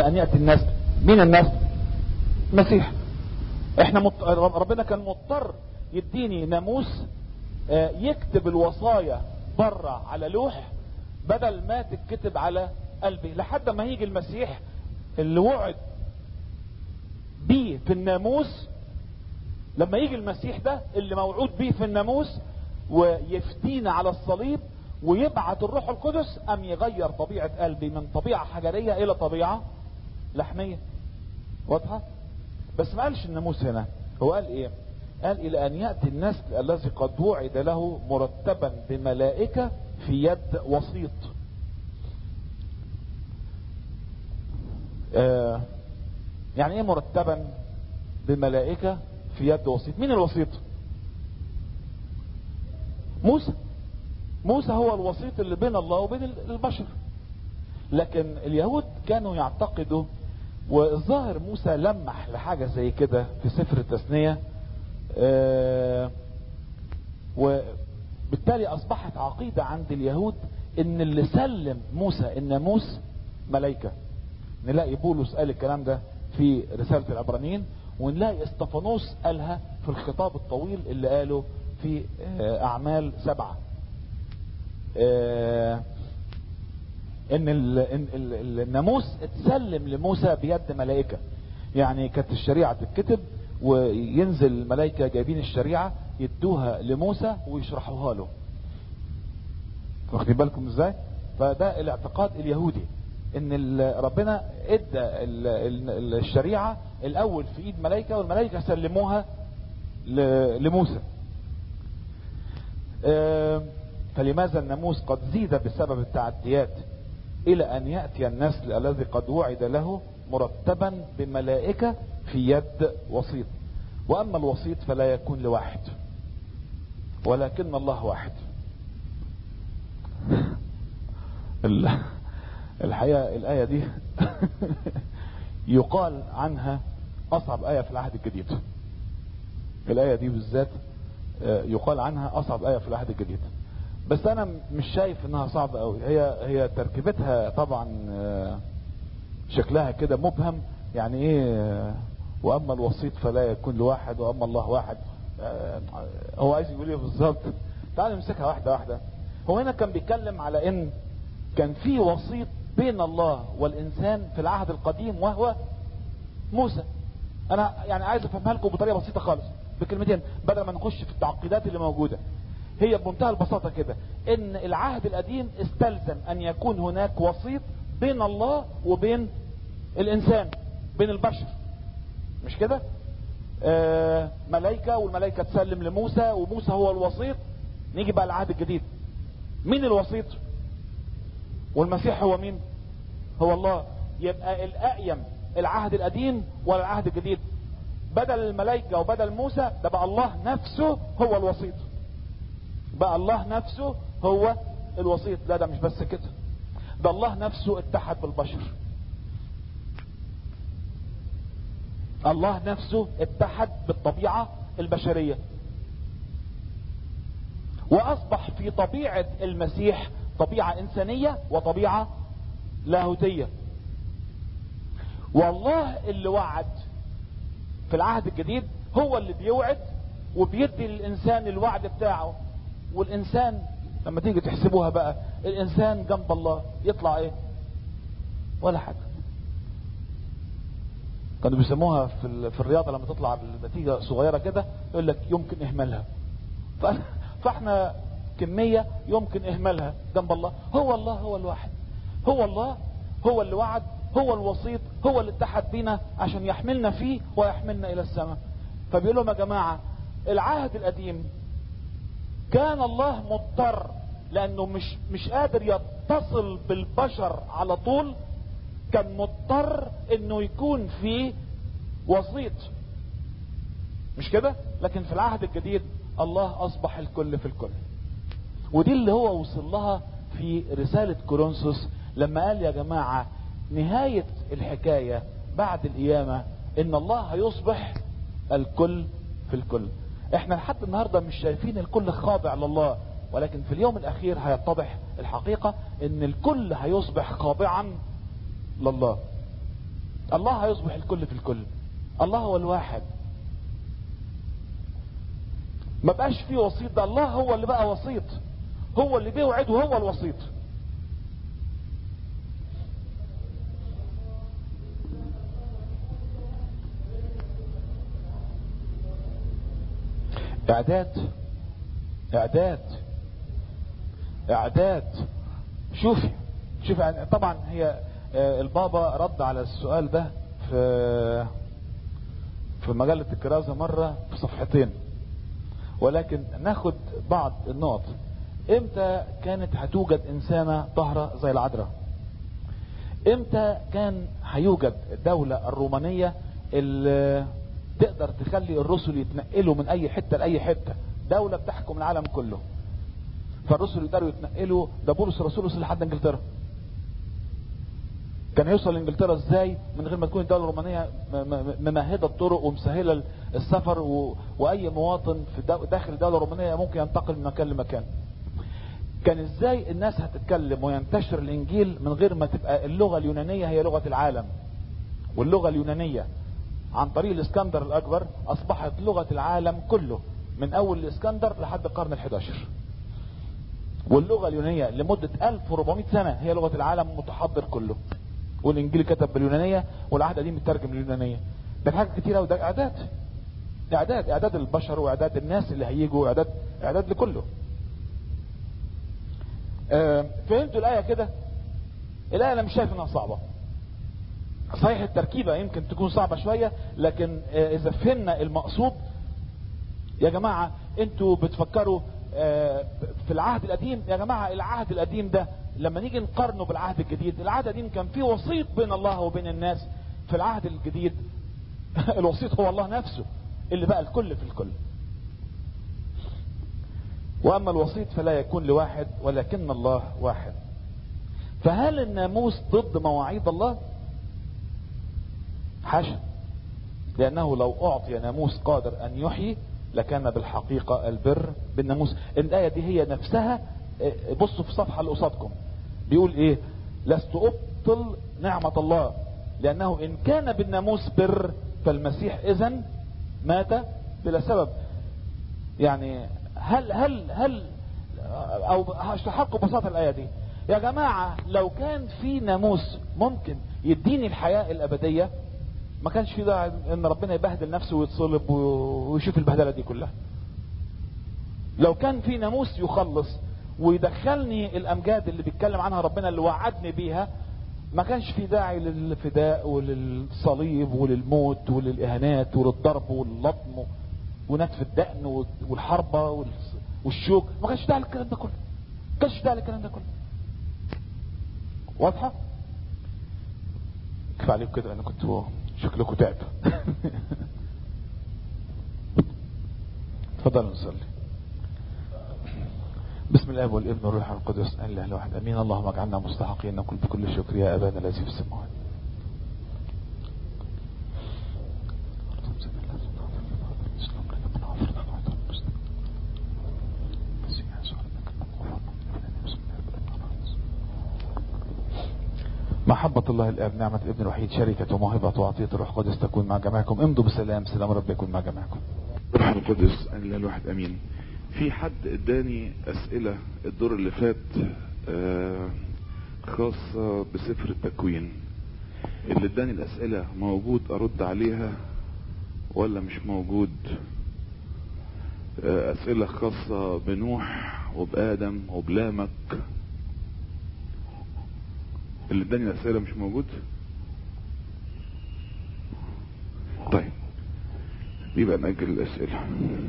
ان ياتي النسل مين النسل المسيح احنا مط... ربنا كان مضطر يديني ناموس آه، يكتب الوصايا بره على لوح بدل ما تتكتب على قلبي لحد ما يجي المسيح اللي وعد بيه في الناموس لما يجي المسيح ده اللي موعود بيه في الناموس ويفتينا على الصليب ويبعت الروح القدس ام يغير طبيعة قلبي من طبيعة حجرية الى طبيعة لحمية واضحة بس ما قالش الناموس هنا هو قال ايه قال الى ان يأتي النسل الذي قد وعد له مرتبا بملائكة في يد وسيط آه يعني ايه مرتبا بملائكة في يد وسيط مين الوسيط موسى موسى هو الوسيط اللي بين الله وبين البشر لكن اليهود كانوا يعتقدوا والظاهر موسى لمح لحاجة زي كده في سفر التثنية آه وبالتالي اصبحت عقيدة عند اليهود ان اللي سلم موسى الناموس ملائكة نلاقي بولس قال الكلام ده في رسالة العبرانيين ونلاقي استفانوس قالها في الخطاب الطويل اللي قاله في آه اعمال سبعة آه ان الناموس اتسلم لموسى بيد ملائكة يعني كانت الشريعة تتكتب وينزل الملائكة جايبين الشريعة يدوها لموسى ويشرحوها له واخدين بالكم ازاي فده الاعتقاد اليهودي ان ربنا ادى الشريعة الاول في ايد ملائكة والملائكة سلموها لموسى فلماذا الناموس قد زيد بسبب التعديات الى ان يأتي النسل الذي قد وعد له مرتبا بملائكة في يد وسيط واما الوسيط فلا يكون لواحد ولكن الله واحد الحقيقة الآية دي يقال عنها أصعب آية في العهد الجديد الآية دي بالذات يقال عنها أصعب آية في العهد الجديد بس أنا مش شايف إنها صعبة أوي هي هي تركيبتها طبعا شكلها كده مبهم يعني إيه وأما الوسيط فلا يكون لواحد وأما الله واحد هو عايز يقول إيه بالظبط تعالوا نمسكها واحدة واحدة هو هنا كان بيتكلم على إن كان في وسيط بين الله والإنسان في العهد القديم وهو موسى أنا يعني عايز أفهمها لكم بطريقة بسيطة خالص بكلمتين بدل ما نخش في التعقيدات اللي موجودة هي بمنتهى البساطة كده ان العهد القديم استلزم ان يكون هناك وسيط بين الله وبين الانسان بين البشر مش كده آه ملايكة والملايكة تسلم لموسى وموسى هو الوسيط نيجي بقى العهد الجديد مين الوسيط والمسيح هو مين هو الله يبقى الأقيم العهد القديم ولا العهد الجديد بدل الملائكة وبدل موسى ده بقى الله نفسه هو الوسيط بقى الله نفسه هو الوسيط لا ده مش بس كده ده الله نفسه اتحد بالبشر الله نفسه اتحد بالطبيعة البشرية واصبح في طبيعة المسيح طبيعة انسانية وطبيعة لاهوتية والله اللي وعد في العهد الجديد هو اللي بيوعد وبيدي للانسان الوعد بتاعه والانسان لما تيجي تحسبوها بقى الانسان جنب الله يطلع ايه ولا حاجة كانوا بيسموها في, في الرياضة لما تطلع النتيجة صغيرة كده يقول لك يمكن اهمالها فاحنا كمية يمكن اهمالها جنب الله هو الله هو الواحد هو الله هو اللي وعد هو الوسيط هو اللي اتحد بينا عشان يحملنا فيه ويحملنا الى السماء فبيقول لهم يا جماعة العهد القديم كان الله مضطر لانه مش مش قادر يتصل بالبشر على طول كان مضطر انه يكون في وسيط مش كده لكن في العهد الجديد الله اصبح الكل في الكل ودي اللي هو وصل لها في رسالة كورنثوس لما قال يا جماعة نهاية الحكاية بعد القيامة ان الله هيصبح الكل في الكل احنا لحد النهاردة مش شايفين الكل خاضع لله ولكن في اليوم الاخير هيتضح الحقيقة ان الكل هيصبح خاضعا لله الله هيصبح الكل في الكل الله هو الواحد ما بقاش فيه وسيط ده الله هو اللي بقى وسيط هو اللي بيوعد وهو الوسيط اعداد اعداد اعداد شوفي شوفي يعني طبعا هي آه، البابا رد على السؤال ده في في مجلة الكرازة مرة في صفحتين ولكن ناخد بعض النقط امتى كانت هتوجد انسانة طهرة زي العذراء امتى كان هيوجد الدولة الرومانية اللي تقدر تخلي الرسل يتنقلوا من اي حتة لاي حتة دولة بتحكم العالم كله فالرسل يقدروا يتنقلوا ده بولس الرسول وصل لحد انجلترا كان يوصل لانجلترا ازاي من غير ما تكون الدوله الرومانيه م- م- ممهده الطرق ومسهله السفر و... واي مواطن في دو... داخل الدوله الرومانيه ممكن ينتقل من مكان لمكان كان ازاي الناس هتتكلم وينتشر الانجيل من غير ما تبقى اللغه اليونانيه هي لغه العالم واللغه اليونانيه عن طريق الاسكندر الاكبر اصبحت لغه العالم كله من اول الاسكندر لحد القرن ال11 واللغه اليونانيه لمده 1400 سنه هي لغه العالم المتحضر كله والانجيل كتب باليونانيه والعهد القديم مترجم باليونانيه ده حاجات كتيره قوي ده اعداد اعداد اعداد البشر واعداد الناس اللي هيجوا اعداد اعداد لكله آه، فهمتوا الايه كده الايه انا مش شايف انها صعبه صحيح التركيبه يمكن تكون صعبه شويه لكن آه، اذا فهمنا المقصود يا جماعه انتوا بتفكروا آه، في العهد القديم يا جماعه العهد القديم ده لما نيجي نقارنه بالعهد الجديد العهد القديم كان فيه وسيط بين الله وبين الناس في العهد الجديد الوسيط هو الله نفسه اللي بقى الكل في الكل واما الوسيط فلا يكون لواحد ولكن الله واحد فهل الناموس ضد مواعيد الله حاشا لانه لو اعطي ناموس قادر ان يحيي لكان بالحقيقة البر بالناموس الآية دي هي نفسها اه، بصوا في الصفحة اللي قصادكم بيقول ايه لست ابطل نعمة الله لانه ان كان بالناموس بر فالمسيح اذا مات بلا سبب يعني هل هل هل او هشرح لكم ببساطه الايه دي يا جماعه لو كان في ناموس ممكن يديني الحياه الابديه ما كانش في داعي ان ربنا يبهدل نفسه ويتصلب و- ويشوف البهدله دي كلها لو كان في ناموس يخلص ويدخلني الامجاد اللي بيتكلم عنها ربنا اللي وعدني بيها ما كانش في داعي للفداء وللصليب وللموت وللاهانات وللضرب واللطم ونتف الدقن والحربة والس- والشوك ما كانش داعي للكلام ده كله ما كانش داعي للكلام ده كله واضحة؟ كفاية عليكم كده انا كنت شكلكم تعب تفضلوا نصلي بسم الله والابن والروح القدس الاله الواحد امين اللهم اجعلنا مستحقين نقول بكل شكر يا ابانا الذي في السماوات محبة الله الآب نعمة الابن الوحيد شركة وموهبة وعطية الروح القدس تكون مع جميعكم امضوا بسلام سلام رب يكون مع جميعكم روح القدس الا الواحد امين في حد اداني اسئلة الدور اللي فات آه، خاصة بسفر التكوين اللي اداني الاسئلة موجود ارد عليها ولا مش موجود آه، اسئلة خاصة بنوح وبادم وبلامك اللي اداني الاسئلة مش موجود طيب يبقى نأجل الأسئلة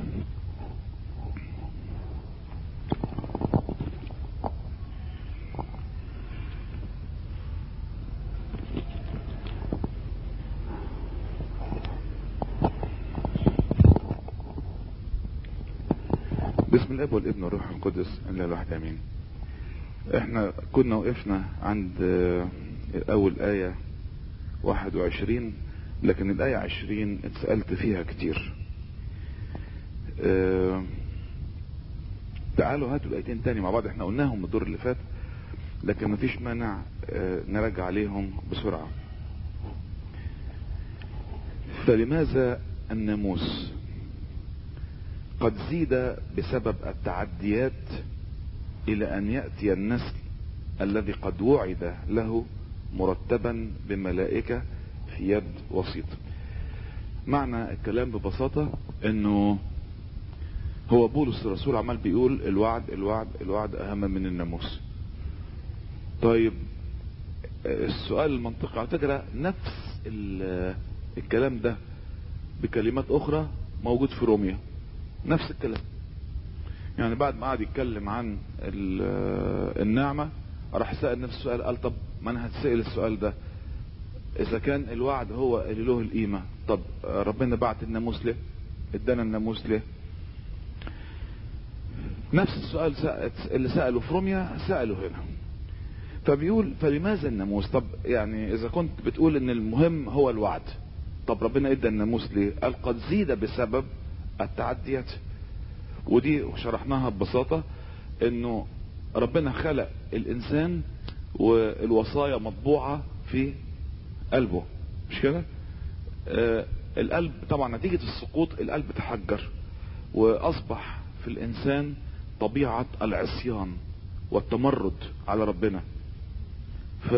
بسم الاب والابن والروح القدس الا الواحد امين احنا كنا وقفنا عند آه، اول ايه 21 لكن الآية 20 اتسألت فيها كتير آه، تعالوا هاتوا الآيتين تاني مع بعض احنا قلناهم الدور اللي فات لكن مفيش مانع آه، نرجع عليهم بسرعة فلماذا الناموس قد زيد بسبب التعديات الى ان ياتي النسل الذي قد وعد له مرتبا بملائكه في يد وسيط معنى الكلام ببساطه انه هو بولس الرسول عمال بيقول الوعد الوعد الوعد اهم من الناموس طيب السؤال المنطقي على فكره نفس الكلام ده بكلمات اخرى موجود في روميا نفس الكلام يعني بعد ما قعد يتكلم عن النعمة راح سأل نفس السؤال قال طب ما انا هتسأل السؤال ده اذا كان الوعد هو اللي له القيمة طب ربنا بعت الناموس ليه ادانا الناموس ليه نفس السؤال اللي سأله في روميا سأله هنا فبيقول فلماذا الناموس طب يعني اذا كنت بتقول ان المهم هو الوعد طب ربنا ادى الناموس ليه قال قد زيد بسبب التعديات ودي شرحناها ببساطة انه ربنا خلق الانسان والوصايا مطبوعة في قلبه مش كده آه القلب طبعا نتيجة السقوط القلب تحجر واصبح في الانسان طبيعة العصيان والتمرد على ربنا ف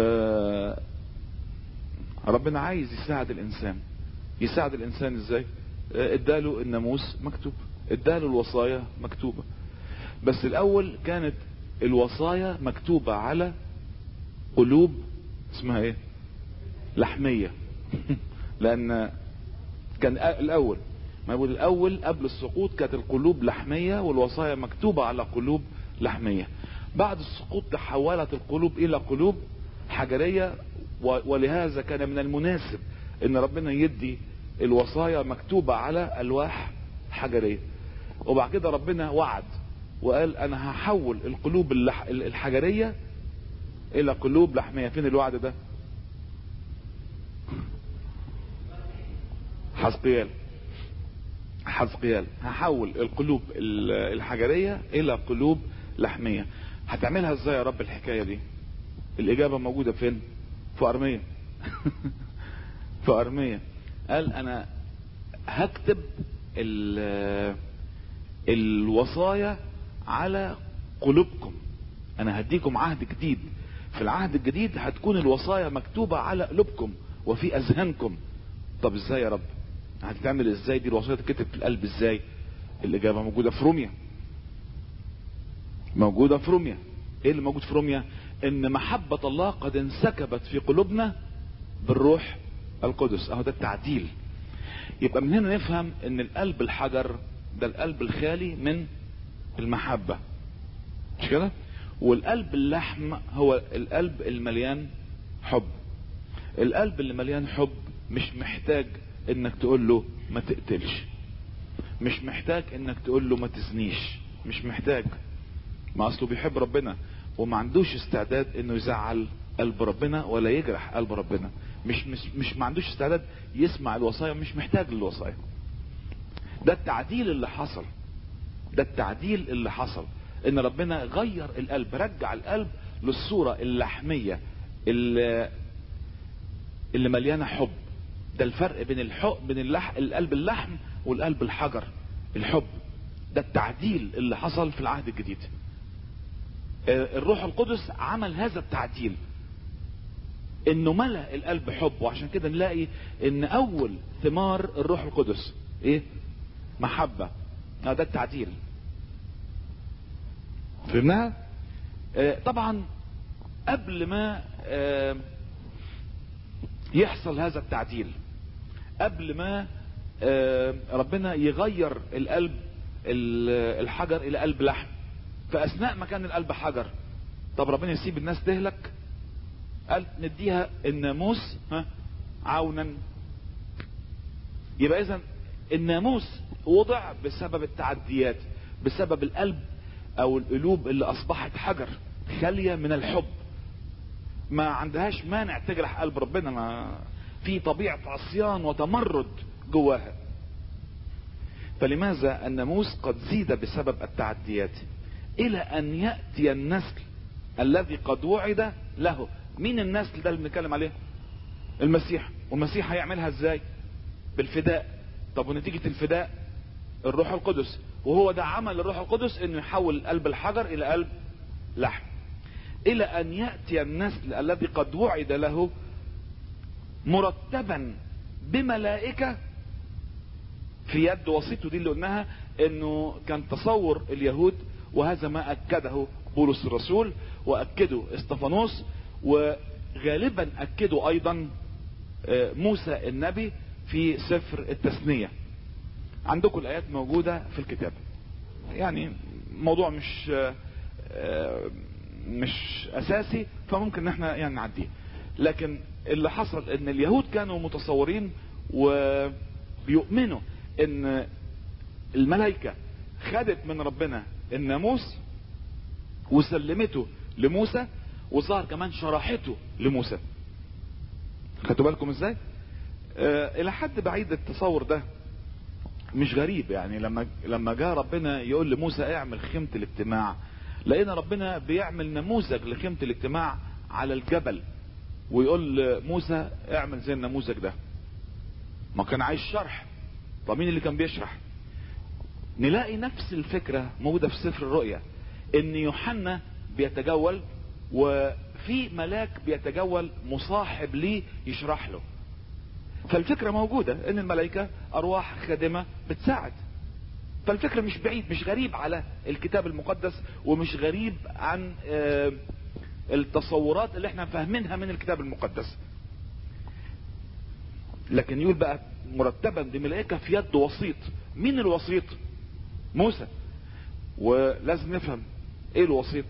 ربنا عايز يساعد الانسان يساعد الانسان ازاي اداله الناموس مكتوب اداله الوصايا مكتوبة بس الاول كانت الوصايا مكتوبة على قلوب اسمها ايه لحمية لان كان الاول ما يقول الاول قبل السقوط كانت القلوب لحمية والوصايا مكتوبة على قلوب لحمية بعد السقوط تحولت القلوب الى قلوب حجرية ولهذا كان من المناسب ان ربنا يدي الوصايا مكتوبة على الواح حجرية وبعد كده ربنا وعد وقال انا هحول القلوب اللح... الحجرية الى قلوب لحمية فين الوعد ده حزقيال حزقيال هحول القلوب الحجرية الى قلوب لحمية هتعملها ازاي يا رب الحكاية دي الاجابة موجودة فين في ارمية في ارمية قال انا هكتب الوصايا على قلوبكم انا هديكم عهد جديد في العهد الجديد هتكون الوصايا مكتوبة على قلوبكم وفي اذهانكم طب ازاي يا رب هتتعمل ازاي دي الوصايا تكتب في القلب ازاي الاجابة موجودة في روميا موجودة في روميا ايه اللي موجود في روميا ان محبة الله قد انسكبت في قلوبنا بالروح القدس اهو ده التعديل يبقى من هنا نفهم ان القلب الحجر ده القلب الخالي من المحبة مش كده والقلب اللحم هو القلب المليان حب القلب اللي مليان حب مش محتاج انك تقول له ما تقتلش مش محتاج انك تقول له ما تزنيش مش محتاج ما اصله بيحب ربنا وما عندوش استعداد انه يزعل قلب ربنا ولا يجرح قلب ربنا مش مش مش ما عندوش استعداد يسمع الوصايا مش محتاج للوصايا ده التعديل اللي حصل ده التعديل اللي حصل ان ربنا غير القلب رجع القلب للصورة اللحمية اللي, اللي مليانة حب ده الفرق بين الحب بين اللح... القلب اللحم والقلب الحجر الحب ده التعديل اللي حصل في العهد الجديد الروح القدس عمل هذا التعديل انه ملأ القلب حب وعشان كده نلاقي ان اول ثمار الروح القدس ايه محبة ده التعديل فهمناها آه طبعا قبل ما آه يحصل هذا التعديل قبل ما آه ربنا يغير القلب الحجر الى قلب لحم فاثناء ما كان القلب حجر طب ربنا يسيب الناس تهلك قال نديها الناموس ها عونا يبقى اذا الناموس وضع بسبب التعديات بسبب القلب او القلوب اللي اصبحت حجر خالية من الحب ما عندهاش مانع تجرح قلب ربنا ما في طبيعة عصيان وتمرد جواها فلماذا الناموس قد زيد بسبب التعديات الى ان يأتي النسل الذي قد وعد له مين النسل ده اللي بنتكلم عليه المسيح والمسيح هيعملها ازاي بالفداء طب ونتيجة الفداء الروح القدس وهو ده عمل الروح القدس انه يحول قلب الحجر الى قلب لحم الى ان يأتي النسل الذي قد وعد له مرتبا بملائكة في يد وسيطه دي اللي قلناها انه كان تصور اليهود وهذا ما اكده بولس الرسول واكده استفانوس وغالبا اكده ايضا موسى النبي في سفر التثنية عندكم الايات موجودة في الكتاب يعني موضوع مش مش اساسي فممكن ان احنا يعني نعديه لكن اللي حصل ان اليهود كانوا متصورين وبيؤمنوا ان الملائكة خدت من ربنا الناموس وسلمته لموسى وظهر كمان شرحته لموسى خدتوا بالكم ازاي آه الى حد بعيد التصور ده مش غريب يعني لما لما جاء ربنا يقول لموسى اعمل خيمة الاجتماع لقينا ربنا بيعمل نموذج لخيمة الاجتماع على الجبل ويقول لموسى اعمل زي النموذج ده ما كان عايز شرح طب مين اللي كان بيشرح نلاقي نفس الفكرة موجودة في سفر الرؤيا ان يوحنا بيتجول وفي ملاك بيتجول مصاحب ليه يشرح له فالفكرة موجودة ان الملائكة ارواح خادمة بتساعد فالفكرة مش بعيد مش غريب على الكتاب المقدس ومش غريب عن التصورات اللي احنا فاهمينها من الكتاب المقدس لكن يقول بقى مرتبا بملائكة في يد وسيط مين الوسيط موسى ولازم نفهم ايه الوسيط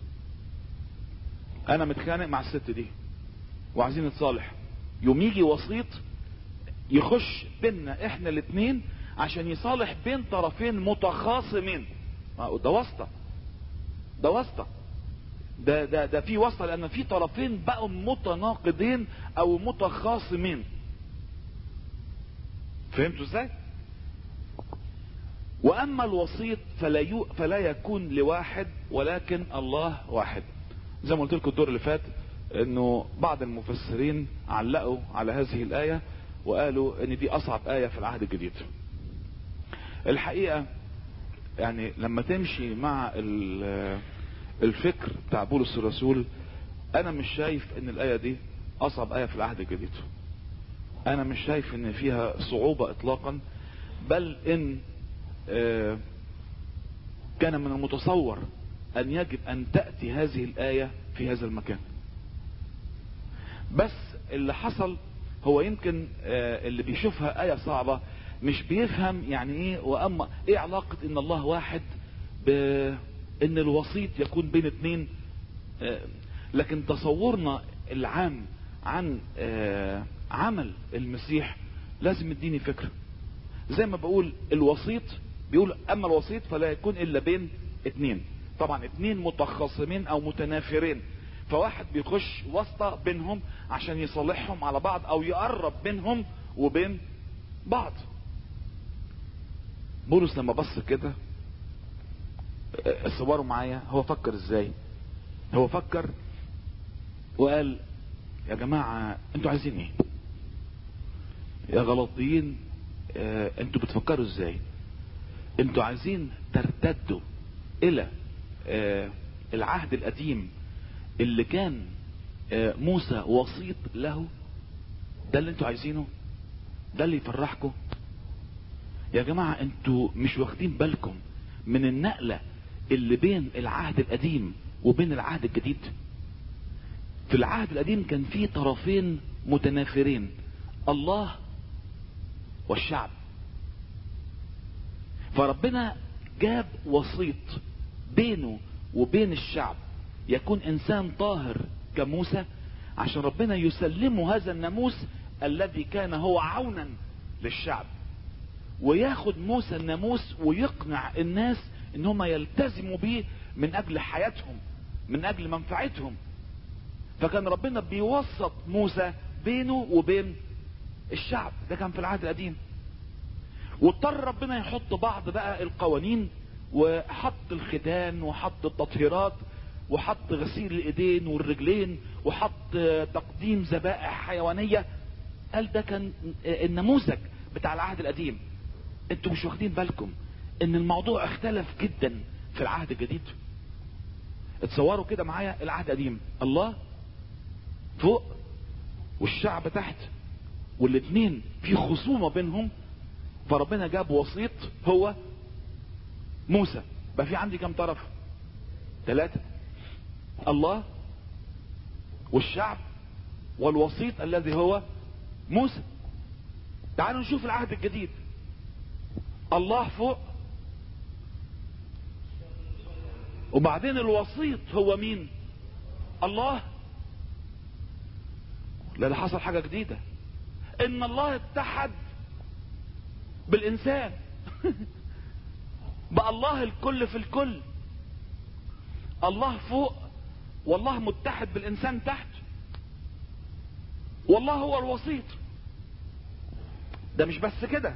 انا متخانق مع الست دي وعايزين نتصالح يوم يجي وسيط يخش بيننا احنا الاثنين عشان يصالح بين طرفين متخاصمين ده واسطة ده واسطة ده ده ده في واسطة لان في طرفين بقوا متناقضين او متخاصمين فهمتوا ازاي واما الوسيط فلا يو فلا يكون لواحد ولكن الله واحد زي ما قلت لكم الدور اللي فات انه بعض المفسرين علقوا على هذه الايه وقالوا ان دي اصعب ايه في العهد الجديد الحقيقه يعني لما تمشي مع الفكر بتاع بولس الرسول انا مش شايف ان الايه دي اصعب ايه في العهد الجديد انا مش شايف ان فيها صعوبه اطلاقا بل ان كان من المتصور ان يجب ان تأتي هذه الآية في هذا المكان بس اللي حصل هو يمكن اللي بيشوفها آية صعبة مش بيفهم يعني ايه واما ايه علاقة ان الله واحد بان الوسيط يكون بين اتنين لكن تصورنا العام عن عمل المسيح لازم يديني فكرة زي ما بقول الوسيط بيقول اما الوسيط فلا يكون الا بين اتنين طبعا اتنين متخاصمين او متنافرين فواحد بيخش واسطة بينهم عشان يصالحهم على بعض او يقرب بينهم وبين بعض بولس لما بص كده صوروا معايا هو فكر ازاي هو فكر وقال يا جماعة انتوا عايزين ايه يا غلطيين اه انتوا بتفكروا ازاي انتوا عايزين ترتدوا الى اه العهد القديم اللي كان اه موسى وسيط له ده اللي انتوا عايزينه ده اللي يفرحكم يا جماعة انتوا مش واخدين بالكم من النقلة اللي بين العهد القديم وبين العهد الجديد في العهد القديم كان في طرفين متنافرين الله والشعب فربنا جاب وسيط بينه وبين الشعب يكون انسان طاهر كموسى عشان ربنا يسلمه هذا الناموس الذي كان هو عونا للشعب وياخد موسى الناموس ويقنع الناس ان هم يلتزموا بيه من اجل حياتهم من اجل منفعتهم فكان ربنا بيوسط موسى بينه وبين الشعب ده كان في العهد القديم واضطر ربنا يحط بعض بقى القوانين وحط الختان وحط التطهيرات وحط غسيل الايدين والرجلين وحط تقديم ذبائح حيوانيه قال ده كان النموذج بتاع العهد القديم انتوا مش واخدين بالكم ان الموضوع اختلف جدا في العهد الجديد اتصوروا كده معايا العهد القديم الله فوق والشعب تحت والاتنين في خصومة بينهم فربنا جاب وسيط هو موسى بقى في عندي كم طرف ثلاثة الله والشعب والوسيط الذي هو موسى تعالوا نشوف العهد الجديد الله فوق وبعدين الوسيط هو مين الله لا ده حصل حاجة جديدة ان الله اتحد بالانسان بقى الله الكل في الكل الله فوق والله متحد بالانسان تحت والله هو الوسيط ده مش بس كده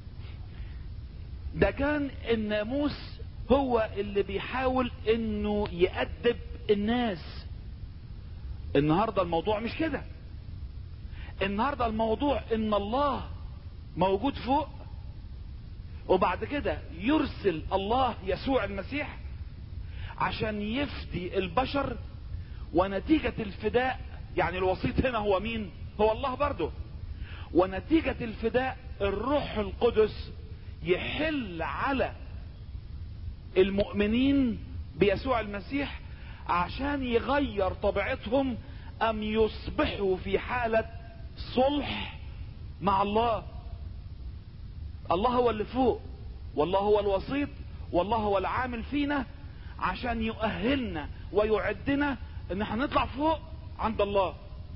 ده كان الناموس هو اللي بيحاول انه يأدب الناس النهاردة الموضوع مش كده النهاردة الموضوع ان الله موجود فوق وبعد كده يرسل الله يسوع المسيح عشان يفدي البشر ونتيجة الفداء يعني الوسيط هنا هو مين هو الله برضه ونتيجة الفداء الروح القدس يحل على المؤمنين بيسوع المسيح عشان يغير طبيعتهم ام يصبحوا في حالة صلح مع الله الله هو اللي فوق والله هو الوسيط والله هو العامل فينا عشان يؤهلنا ويعدنا ان احنا نطلع فوق عند الله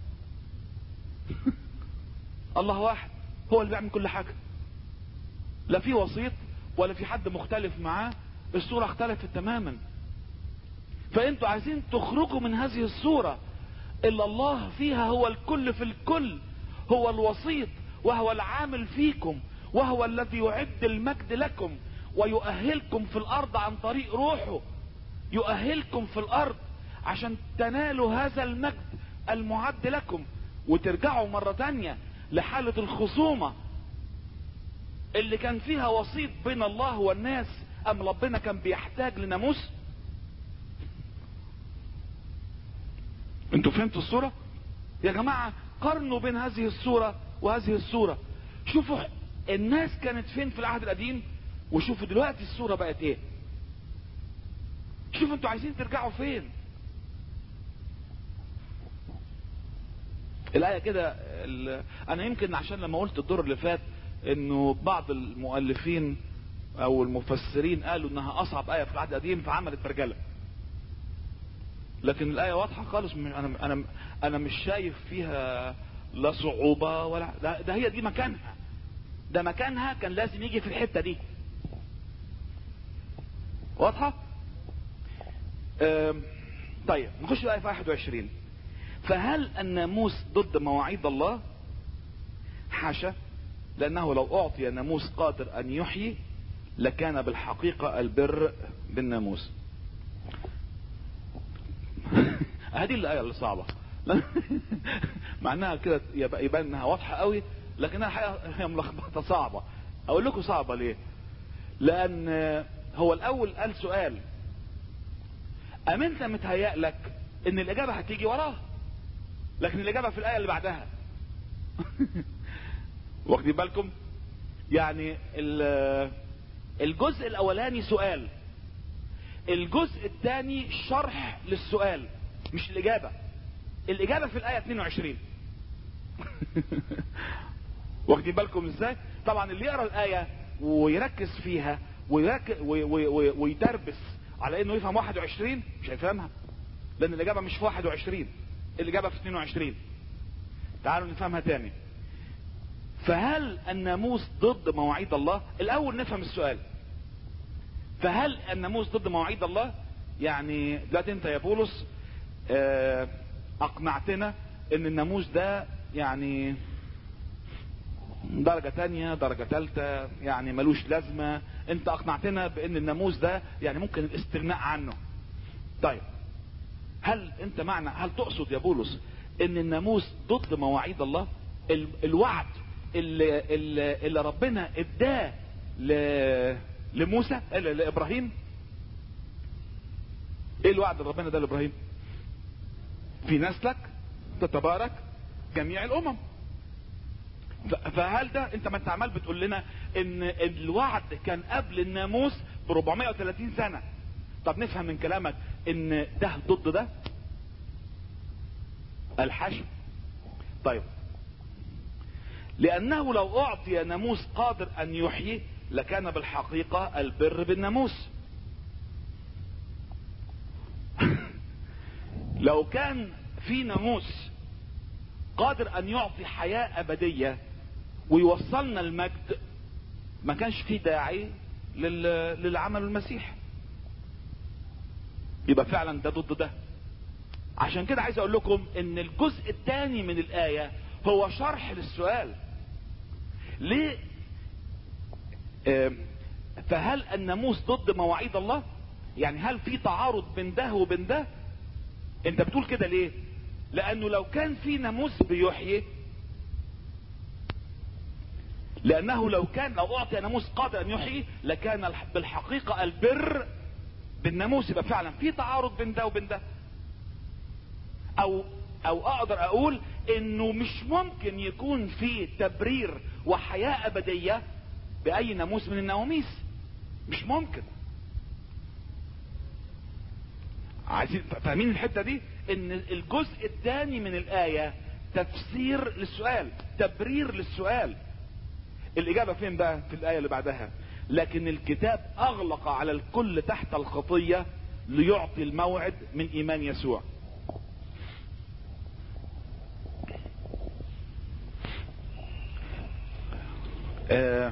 الله واحد هو اللي بيعمل كل حاجة لا في وسيط ولا في حد مختلف معاه الصورة اختلفت تماما فانتوا عايزين تخرجوا من هذه الصورة اللي الله فيها هو الكل في الكل هو الوسيط وهو العامل فيكم وهو الذي يعد المجد لكم ويؤهلكم في الارض عن طريق روحه يؤهلكم في الارض عشان تنالوا هذا المجد المعد لكم وترجعوا مرة تانية لحالة الخصومة اللي كان فيها وسيط بين الله والناس ام ربنا كان بيحتاج لناموس انتوا فهمتوا الصورة يا جماعة قارنوا بين هذه الصورة وهذه الصورة شوفوا الناس كانت فين في العهد القديم وشوفوا دلوقتي الصورة بقت ايه شوفوا انتوا عايزين ترجعوا فين الآية كده أنا يمكن عشان لما قلت الدور اللي فات إنه بعض المؤلفين أو المفسرين قالوا إنها أصعب آية في العهد القديم فعملت برجلة. لكن الآية واضحة خالص أنا أنا أنا مش شايف فيها لا صعوبة ولا ده, ده هي دي مكانها. ده مكانها كان لازم يجي في الحتة دي. واضحة؟ طيب نخش الآية في 21 فهل الناموس ضد مواعيد الله حاشا لانه لو اعطي ناموس قادر ان يحيي لكان بالحقيقة البر بالناموس هذه الآية اللي صعبة مع انها كده يبان انها واضحة قوي لكنها الحقيقة هي ملخبطة صعبة اقول لكم صعبة ليه لان هو الاول قال سؤال ام انت متهيأ لك ان الاجابة هتيجي وراه لكن الاجابه في الايه اللي بعدها واخدين بالكم يعني الجزء الاولاني سؤال الجزء الثاني شرح للسؤال مش الاجابه الاجابه في الايه 22 واخدين بالكم ازاي طبعا اللي يقرا الايه ويركز فيها ويركز ويتربس على انه يفهم 21 مش هيفهمها لان الاجابه مش في 21 الإجابة في 22 تعالوا نفهمها تاني فهل الناموس ضد مواعيد الله الأول نفهم السؤال فهل الناموس ضد مواعيد الله يعني دلوقتي انت يا بولس اه اقنعتنا ان الناموس ده يعني درجة تانية درجة تالتة يعني ملوش لازمة انت اقنعتنا بان الناموس ده يعني ممكن الاستغناء عنه طيب هل انت معنى هل تقصد يا بولس ان الناموس ضد مواعيد الله ال... الوعد اللي, اللي, اللي ربنا اداه ل- لموسى ل- لابراهيم ايه الوعد اللي ربنا ده لابراهيم في نسلك تتبارك جميع الامم ف- فهل ده انت ما انت عمال بتقول لنا ان الوعد كان قبل الناموس ب 430 سنه طب نفهم من كلامك ان ده ضد ده الحشو طيب لانه لو اعطي ناموس قادر ان يحيي لكان بالحقيقه البر بالناموس لو كان في ناموس قادر ان يعطي حياة ابدية ويوصلنا المجد ما كانش في داعي لل- للعمل المسيح يبقى فعلا ده ضد ده عشان كده عايز اقول لكم ان الجزء الثاني من الاية هو شرح للسؤال ليه آم، فهل الناموس ضد مواعيد الله يعني هل في تعارض بين ده وبين ده انت بتقول كده ليه لانه لو كان في ناموس بيحيي لانه لو كان لو اعطي ناموس قادر ان يحيي لكان الح- بالحقيقة البر بالناموس يبقى فعلا في تعارض بين ده وبين ده او او اقدر اقول انه مش ممكن يكون في تبرير وحياة ابدية باي ناموس من النواميس مش ممكن عايزين فاهمين الحته دي ان الجزء الثاني من الايه تفسير للسؤال تبرير للسؤال الاجابه فين بقى في الايه اللي بعدها لكن الكتاب اغلق على الكل تحت الخطيه ليعطي الموعد من ايمان يسوع آه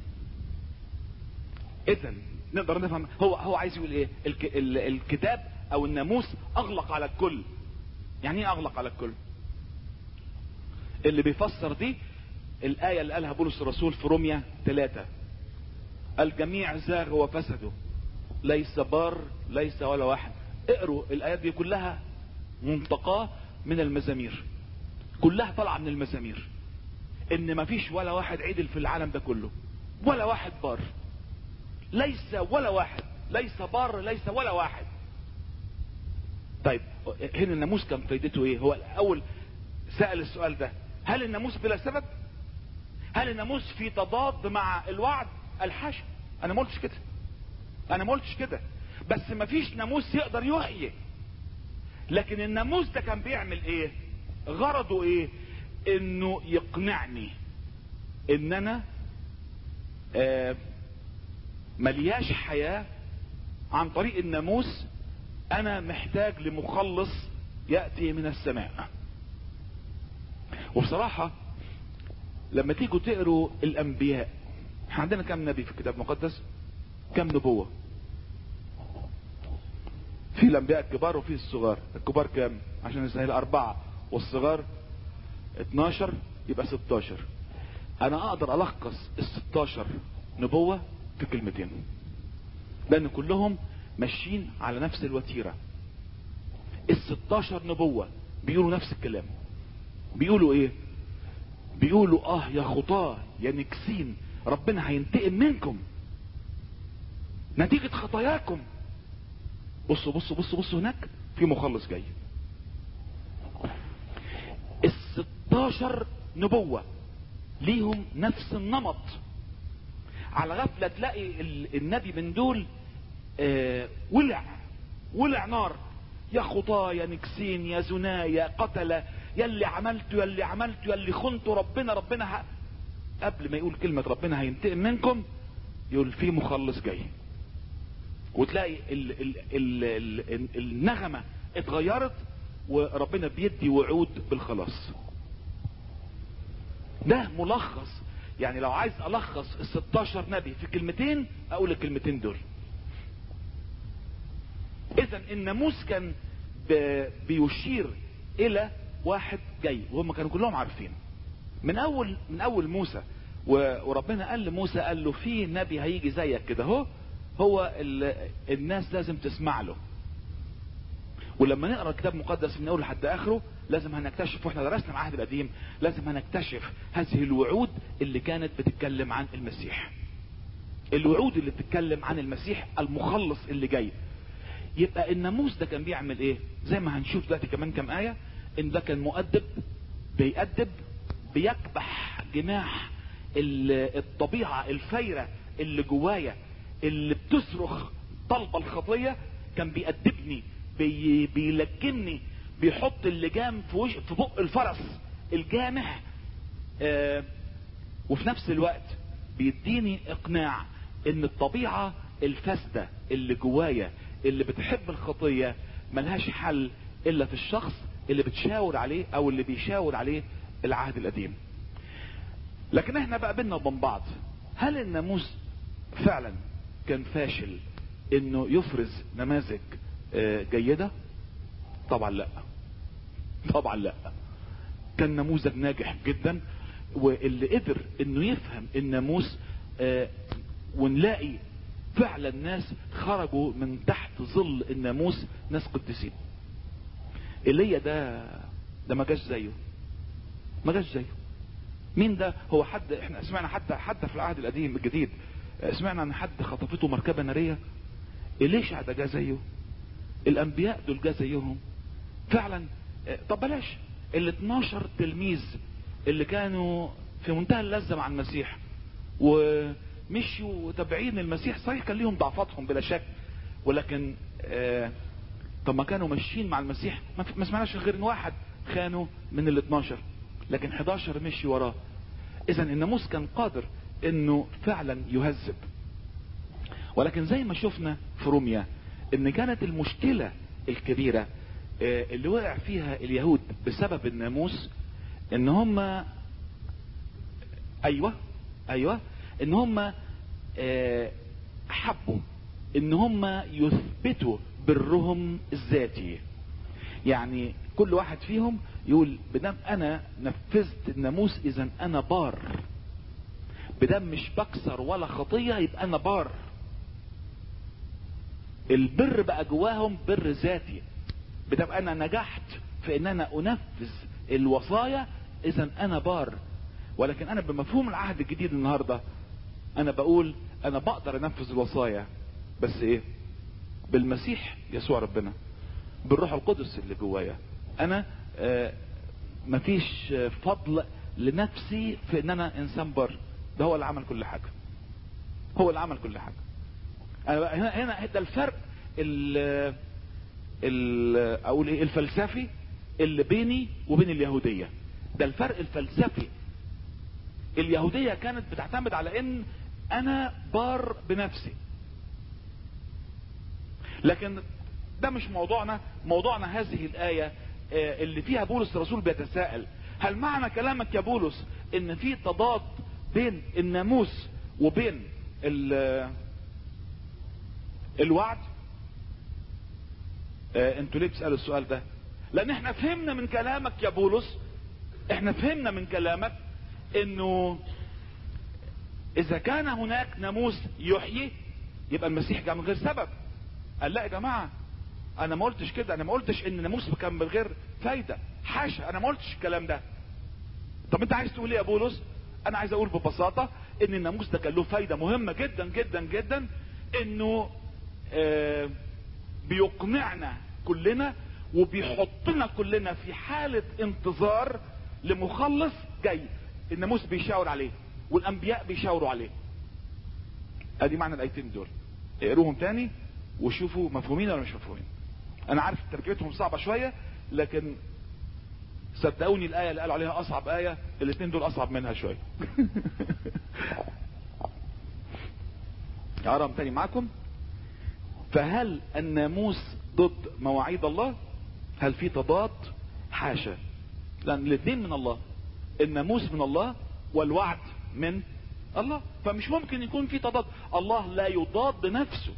اذا نقدر نفهم هو هو عايز يقول ايه الك ال الكتاب او الناموس اغلق على الكل يعني ايه اغلق على الكل اللي بيفسر دي الايه اللي قالها بولس الرسول في روميا ثلاثة الجميع زاغ وفسدوا ليس بار ليس ولا واحد اقروا الايات دي كلها منتقاه من المزامير كلها طالعه من المزامير ان مفيش ولا واحد عدل في العالم ده كله ولا واحد بار ليس ولا واحد ليس بار ليس ولا واحد طيب هنا الناموس كان فايدته ايه هو الاول سأل السؤال ده هل الناموس بلا سبب هل الناموس في تضاد مع الوعد الحاشا انا ما قلتش كده انا ما قلتش كده بس ما فيش ناموس يقدر يحيي لكن الناموس ده كان بيعمل ايه غرضه ايه انه يقنعني ان انا آه ملياش حياة عن طريق الناموس انا محتاج لمخلص يأتي من السماء وبصراحة لما تيجوا تقروا الانبياء احنا عندنا كم نبي في الكتاب المقدس كم نبوة في الانبياء الكبار وفي الصغار الكبار كام عشان نسهل اربعة والصغار 12 يبقى 16 انا اقدر الخص ال 16 نبوة في كلمتين لان كلهم ماشيين على نفس الوتيرة ال 16 نبوة بيقولوا نفس الكلام بيقولوا ايه بيقولوا اه يا خطاه يا نكسين ربنا هينتقم منكم نتيجة خطاياكم بصوا بصوا بصوا بصوا هناك في مخلص جاي ال 16 نبوة ليهم نفس النمط على غفلة تلاقي ال- النبي من دول آه ولع ولع نار يا خطاه يا نكسين يا زنا يا قتلة يا اللي عملته يا اللي عملته يا اللي خنتوا ربنا ربنا ه... قبل ما يقول كلمة ربنا هينتقم منكم يقول في مخلص جاي وتلاقي ال ال ال ال ال النغمة اتغيرت وربنا بيدي وعود بالخلاص ده ملخص يعني لو عايز الخص ال 16 نبي في كلمتين اقول الكلمتين دول اذا الناموس كان ب- بيشير الى واحد جاي وهم كانوا كلهم عارفين من اول من اول موسى و- وربنا قال لموسى قال له في نبي هيجي زيك كده اهو هو ال- الناس لازم تسمع له ولما نقرا الكتاب المقدس من اول لحد اخره لازم هنكتشف واحنا درسنا العهد القديم لازم هنكتشف هذه الوعود اللي كانت بتتكلم عن المسيح الوعود اللي بتتكلم عن المسيح المخلص اللي جاي يبقى الناموس ده كان بيعمل ايه زي ما هنشوف دلوقتي كمان كام ايه ان ده كان مؤدب بيأدب بيكبح جناح الطبيعة الفايرة اللي جوايا اللي بتصرخ طلب الخطية كان بيأدبني بي بيلجمني بيحط اللجام في وش في بق الفرس الجامح آه وفي نفس الوقت بيديني اقناع ان الطبيعة الفاسدة اللي جوايا اللي بتحب الخطية ملهاش حل الا في الشخص اللي بتشاور عليه او اللي بيشاور عليه العهد القديم لكن احنا بقى بينا وبين بعض هل الناموس فعلا كان فاشل انه يفرز نماذج جيدة طبعا لا طبعا لا كان نموذج ناجح جدا واللي قدر انه يفهم الناموس ونلاقي فعلا ناس خرجوا من تحت ظل الناموس ناس قديسين ايليا ده ده ما جاش زيه ما جاش زيه مين ده هو حد احنا سمعنا حتى حتى في العهد القديم الجديد سمعنا عن حد خطفته مركبه ناريه إليشع ده جا زيه الانبياء دول جا زيهم فعلا طب بلاش ال 12 تلميذ اللي كانوا في منتهى اللذة مع المسيح ومشيوا تابعين المسيح صحيح كان ليهم ضعفاتهم بلا شك ولكن آه طب ما كانوا ماشيين مع المسيح ما سمعناش غير ان واحد خانوا من ال 12 لكن 11 مشي وراه اذا الناموس كان قادر انه فعلا يهذب ولكن زي ما شفنا في روميا ان كانت المشكلة الكبيرة اللي وقع فيها اليهود بسبب الناموس ان هم ايوه ايوه ان هم حبوا ان هم يثبتوا برهم الذاتي يعني كل واحد فيهم يقول بدم انا نفذت الناموس اذا انا بار بدم مش بكسر ولا خطية يبقى انا بار البر بقى جواهم بر ذاتي بدم انا نجحت في ان انا انفذ الوصايا اذا انا بار ولكن انا بمفهوم العهد الجديد النهاردة انا بقول انا بقدر انفذ الوصايا بس ايه بالمسيح يسوع ربنا بالروح القدس اللي جوايا انا آه مفيش فضل لنفسي في ان انا انسان بر ده هو اللي عمل كل حاجة هو اللي عمل كل حاجة انا هنا هنا ده الفرق ال ال اقول ايه الفلسفي اللي بيني وبين اليهودية ده الفرق الفلسفي اليهودية كانت بتعتمد على ان انا بار بنفسي لكن ده مش موضوعنا موضوعنا هذه الآية اللي فيها بولس الرسول بيتساءل هل معنى كلامك يا بولس ان في تضاد بين الناموس وبين الوعد انتوا ليه بتسألوا السؤال ده لان احنا فهمنا من كلامك يا بولس احنا فهمنا من كلامك انه اذا كان هناك ناموس يحيي يبقى المسيح جاء من غير سبب قال لا يا جماعة انا ما قلتش كده انا ما قلتش ان الناموس كان من غير فايدة حاشا انا ما قلتش الكلام ده طب انت عايز تقول ايه يا بولس انا عايز اقول ببساطة ان الناموس ده كان له فايدة مهمة جدا جدا جدا انه آه بيقنعنا كلنا وبيحطنا كلنا في حالة انتظار لمخلص جاي الناموس بيشاور عليه والانبياء بيشاوروا عليه ادي معنى الايتين دول اقروهم تاني وشوفوا مفهومين ولا مش مفهومين انا عارف ترجمتهم صعبة شوية لكن صدقوني الاية اللي قالوا عليها اصعب اية الاثنين دول اصعب منها شوية اقراهم تاني معاكم فهل الناموس ضد مواعيد الله هل في تضاد حاشا لان الاثنين من الله الناموس من الله والوعد من الله فمش ممكن يكون في تضاد الله لا يضاد نفسه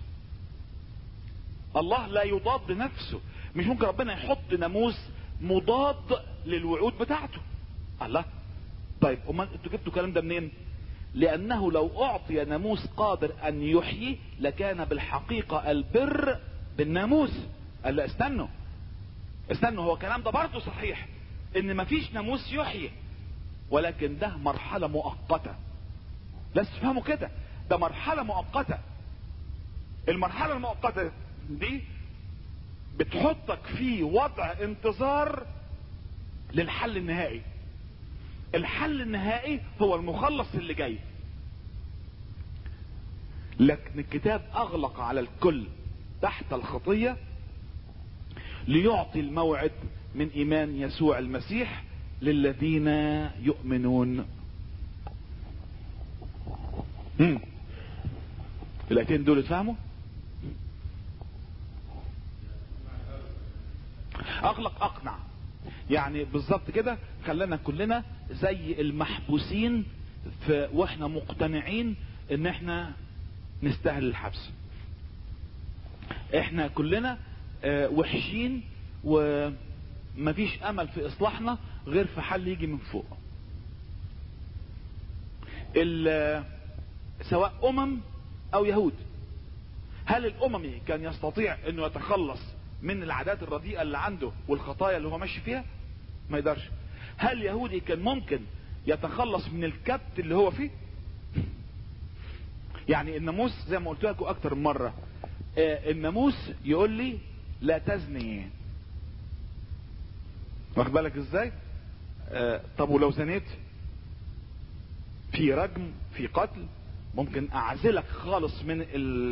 الله لا يضاد نفسه مش ممكن ربنا يحط ناموس مضاد للوعود بتاعته الله طيب امال انتوا جبتوا الكلام ده منين لانه لو اعطي ناموس قادر ان يحيي لكان بالحقيقة البر بالناموس قال لا استنوا استنوا هو الكلام ده برضه صحيح ان مفيش ناموس يحيي ولكن ده مرحلة مؤقتة لازم تفهموا كده ده مرحلة مؤقتة المرحلة المؤقتة دي بتحطك في وضع انتظار للحل النهائي الحل النهائي هو المخلص اللي جاي لكن الكتاب اغلق على الكل تحت الخطية ليعطي الموعد من ايمان يسوع المسيح للذين يؤمنون مم. الايتين دول اتفهموا اغلق اقنع يعني بالظبط كده خلانا كلنا زي المحبوسين في واحنا مقتنعين ان احنا نستاهل الحبس احنا كلنا اه وحشين ومفيش امل في اصلاحنا غير في حل يجي من فوق سواء امم او يهود هل الاممي كان يستطيع انه يتخلص من العادات الرديئة اللي عنده والخطايا اللي هو ماشي فيها ما يقدرش هل يهودي كان ممكن يتخلص من الكبت اللي هو فيه يعني الناموس زي ما قلت لكم اكتر من مرة آه الناموس يقول لي لا تزني واخد بالك ازاي آه طب ولو زنيت في رجم في قتل ممكن اعزلك خالص من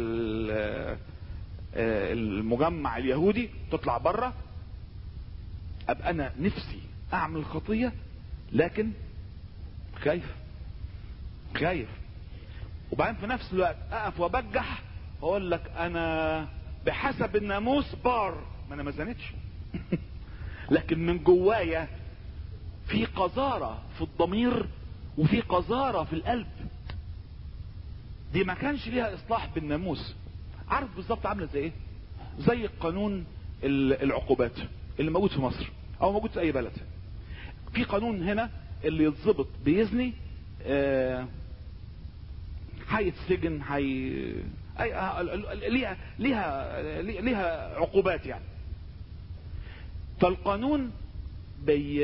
المجمع اليهودي تطلع بره ابقى انا نفسي اعمل خطية لكن خايف خايف وبعدين في نفس الوقت اقف وبجح واقول لك انا بحسب الناموس بار ما انا ما زنتش لكن من جوايا في قذارة في الضمير وفي قذارة في القلب دي ما كانش ليها اصلاح بالناموس عارف بالظبط عامله زي ايه زي قانون العقوبات اللي موجود في مصر او موجود في اي بلد في قانون هنا اللي يتظبط بيزني آه هيتسجن هي ليها ليها ليها عقوبات يعني فالقانون بي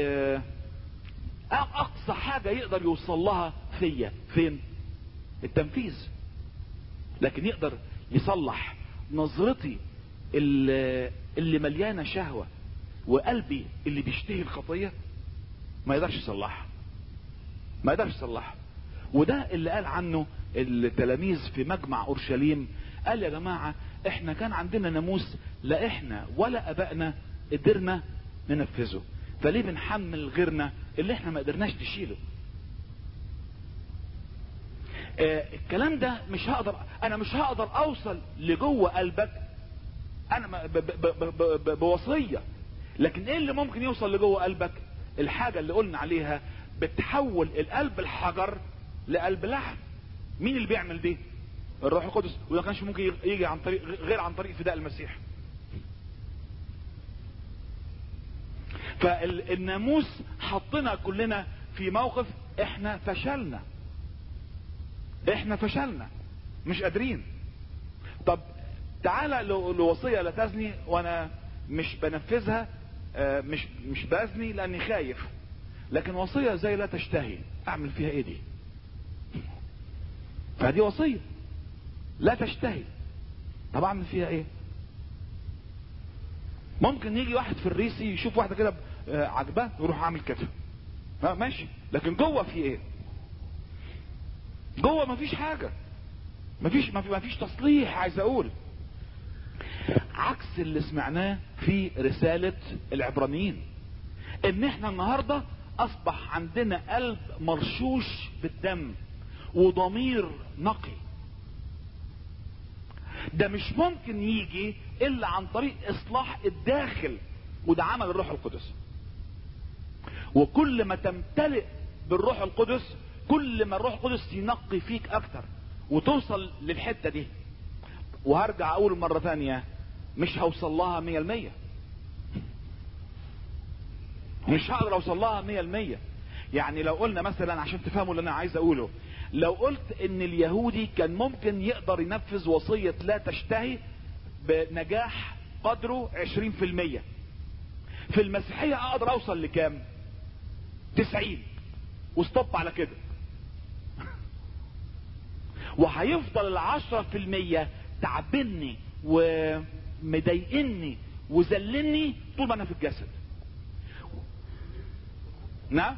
اقصى حاجه يقدر يوصل لها فيا فين التنفيذ لكن يقدر يصلح نظرتي اللي, اللي مليانة شهوة وقلبي اللي بيشتهي الخطية ما يقدرش يصلحها ما يقدرش يصلحها وده اللي قال عنه التلاميذ في مجمع اورشليم قال يا جماعة احنا كان عندنا ناموس لا احنا ولا ابائنا قدرنا ننفذه فليه بنحمل غيرنا اللي احنا ما قدرناش نشيله آه الكلام ده مش هقدر انا مش هقدر اوصل لجوه قلبك انا ب ب ب ب بوصية لكن ايه اللي ممكن يوصل لجوه قلبك الحاجة اللي قلنا عليها بتحول القلب الحجر لقلب لحم مين اللي بيعمل دي الروح القدس وده كانش ممكن يجي عن طريق غير عن طريق فداء المسيح فالناموس حطنا كلنا في موقف احنا فشلنا احنا فشلنا مش قادرين طب تعالى لوصية لا تزني وانا مش بنفذها مش مش بزني لاني خايف لكن وصية زي لا تشتهي اعمل فيها ايه دي فدي وصية لا تشتهي طب اعمل فيها ايه ممكن يجي واحد في الريسي يشوف واحدة كده عجباه يروح عامل كده ماشي لكن جوه في ايه جوه مفيش حاجة مفيش مفيش تصليح عايز اقول عكس اللي سمعناه في رسالة العبرانيين ان احنا النهاردة اصبح عندنا قلب مرشوش بالدم وضمير نقي ده مش ممكن يجي الا عن طريق اصلاح الداخل وده عمل الروح القدس وكل ما تمتلئ بالروح القدس كل ما الروح القدس ينقي فيك اكتر وتوصل للحتة دي وهرجع اقول مرة ثانية مش هوصل لها مية المية مش هقدر اوصل لها مية المية يعني لو قلنا مثلا عشان تفهموا اللي انا عايز اقوله لو قلت ان اليهودي كان ممكن يقدر ينفذ وصية لا تشتهي بنجاح قدره عشرين في المية في المسيحية اقدر اوصل لكام تسعين وستوب على كده وهيفضل العشرة في المية تعبني ومضايقني وذلني طول ما انا في الجسد نعم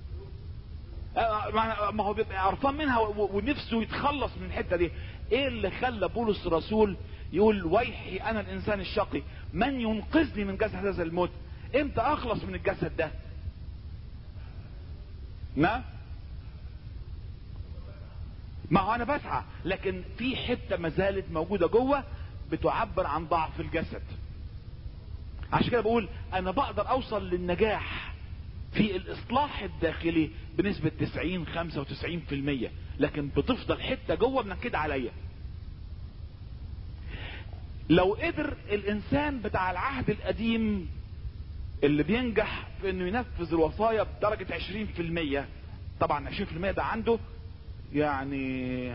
ما هو بيبقى قرفان منها ونفسه يتخلص من الحته دي ايه اللي خلى بولس الرسول يقول ويحي انا الانسان الشقي من ينقذني من جسد هذا الموت امتى اخلص من الجسد ده نعم ما هو انا بسعى لكن في حته ما زالت موجوده جوه بتعبر عن ضعف الجسد عشان كده بقول انا بقدر اوصل للنجاح في الاصلاح الداخلي بنسبة 90 95% لكن بتفضل حتة جوه منكدة عليا لو قدر الانسان بتاع العهد القديم اللي بينجح في انه ينفذ الوصايا بدرجة 20% طبعا 20% ده عنده يعني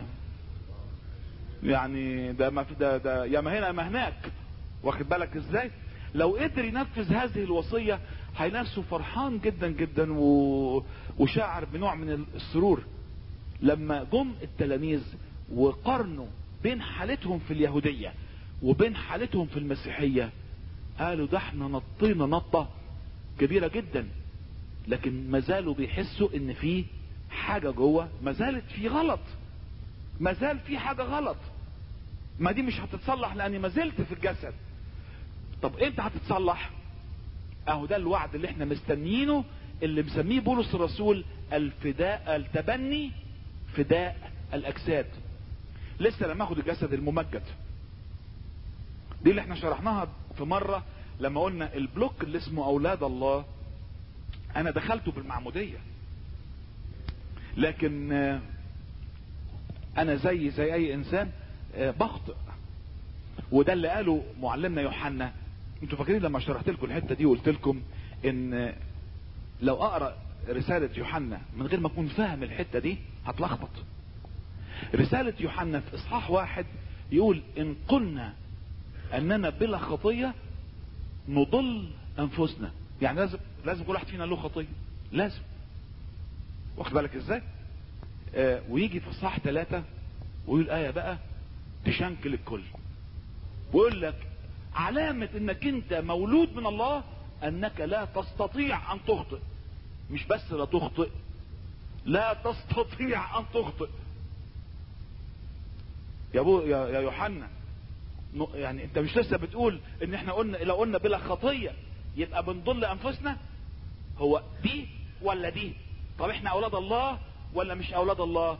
يعني ده ما ده, ده يا ما هنا يا ما هناك واخد بالك ازاي لو قدر ينفذ هذه الوصية هينفسه فرحان جدا جدا و... وشاعر بنوع من السرور لما جم التلاميذ وقارنوا بين حالتهم في اليهودية وبين حالتهم في المسيحية قالوا ده احنا نطينا نطة كبيرة جدا لكن ما زالوا بيحسوا ان في حاجة جوه ما زالت في غلط ما زال في حاجة غلط ما دي مش هتتصلح لاني ما زلت في الجسد طب امتى هتتصلح اهو ده الوعد اللي احنا مستنيينه اللي مسميه بولس الرسول الفداء التبني فداء الاجساد لسه لما اخد الجسد الممجد دي اللي احنا شرحناها في مرة لما قلنا البلوك اللي اسمه اولاد الله انا دخلته بالمعمودية لكن انا زي زي اي انسان بخطئ وده اللي قاله معلمنا يوحنا انتوا فاكرين لما شرحت لكم الحته دي وقلت لكم ان لو اقرا رساله يوحنا من غير ما اكون فاهم الحته دي هتلخبط رساله يوحنا في اصحاح واحد يقول ان قلنا اننا بلا خطيه نضل انفسنا يعني لازم لازم كل واحد فينا له خطيه لازم واخد بالك ازاي آه ويجي في اصحاح ثلاثة ويقول ايه بقى تشنكل الكل ويقول لك علامة انك انت مولود من الله انك لا تستطيع ان تخطئ مش بس لا تخطئ لا تستطيع ان تخطئ يا ابو يا, يا يوحنا يعني انت مش لسه بتقول ان احنا قلنا لو قلنا بلا خطية يبقى بنضل انفسنا هو دي ولا دي طب احنا اولاد الله ولا مش اولاد الله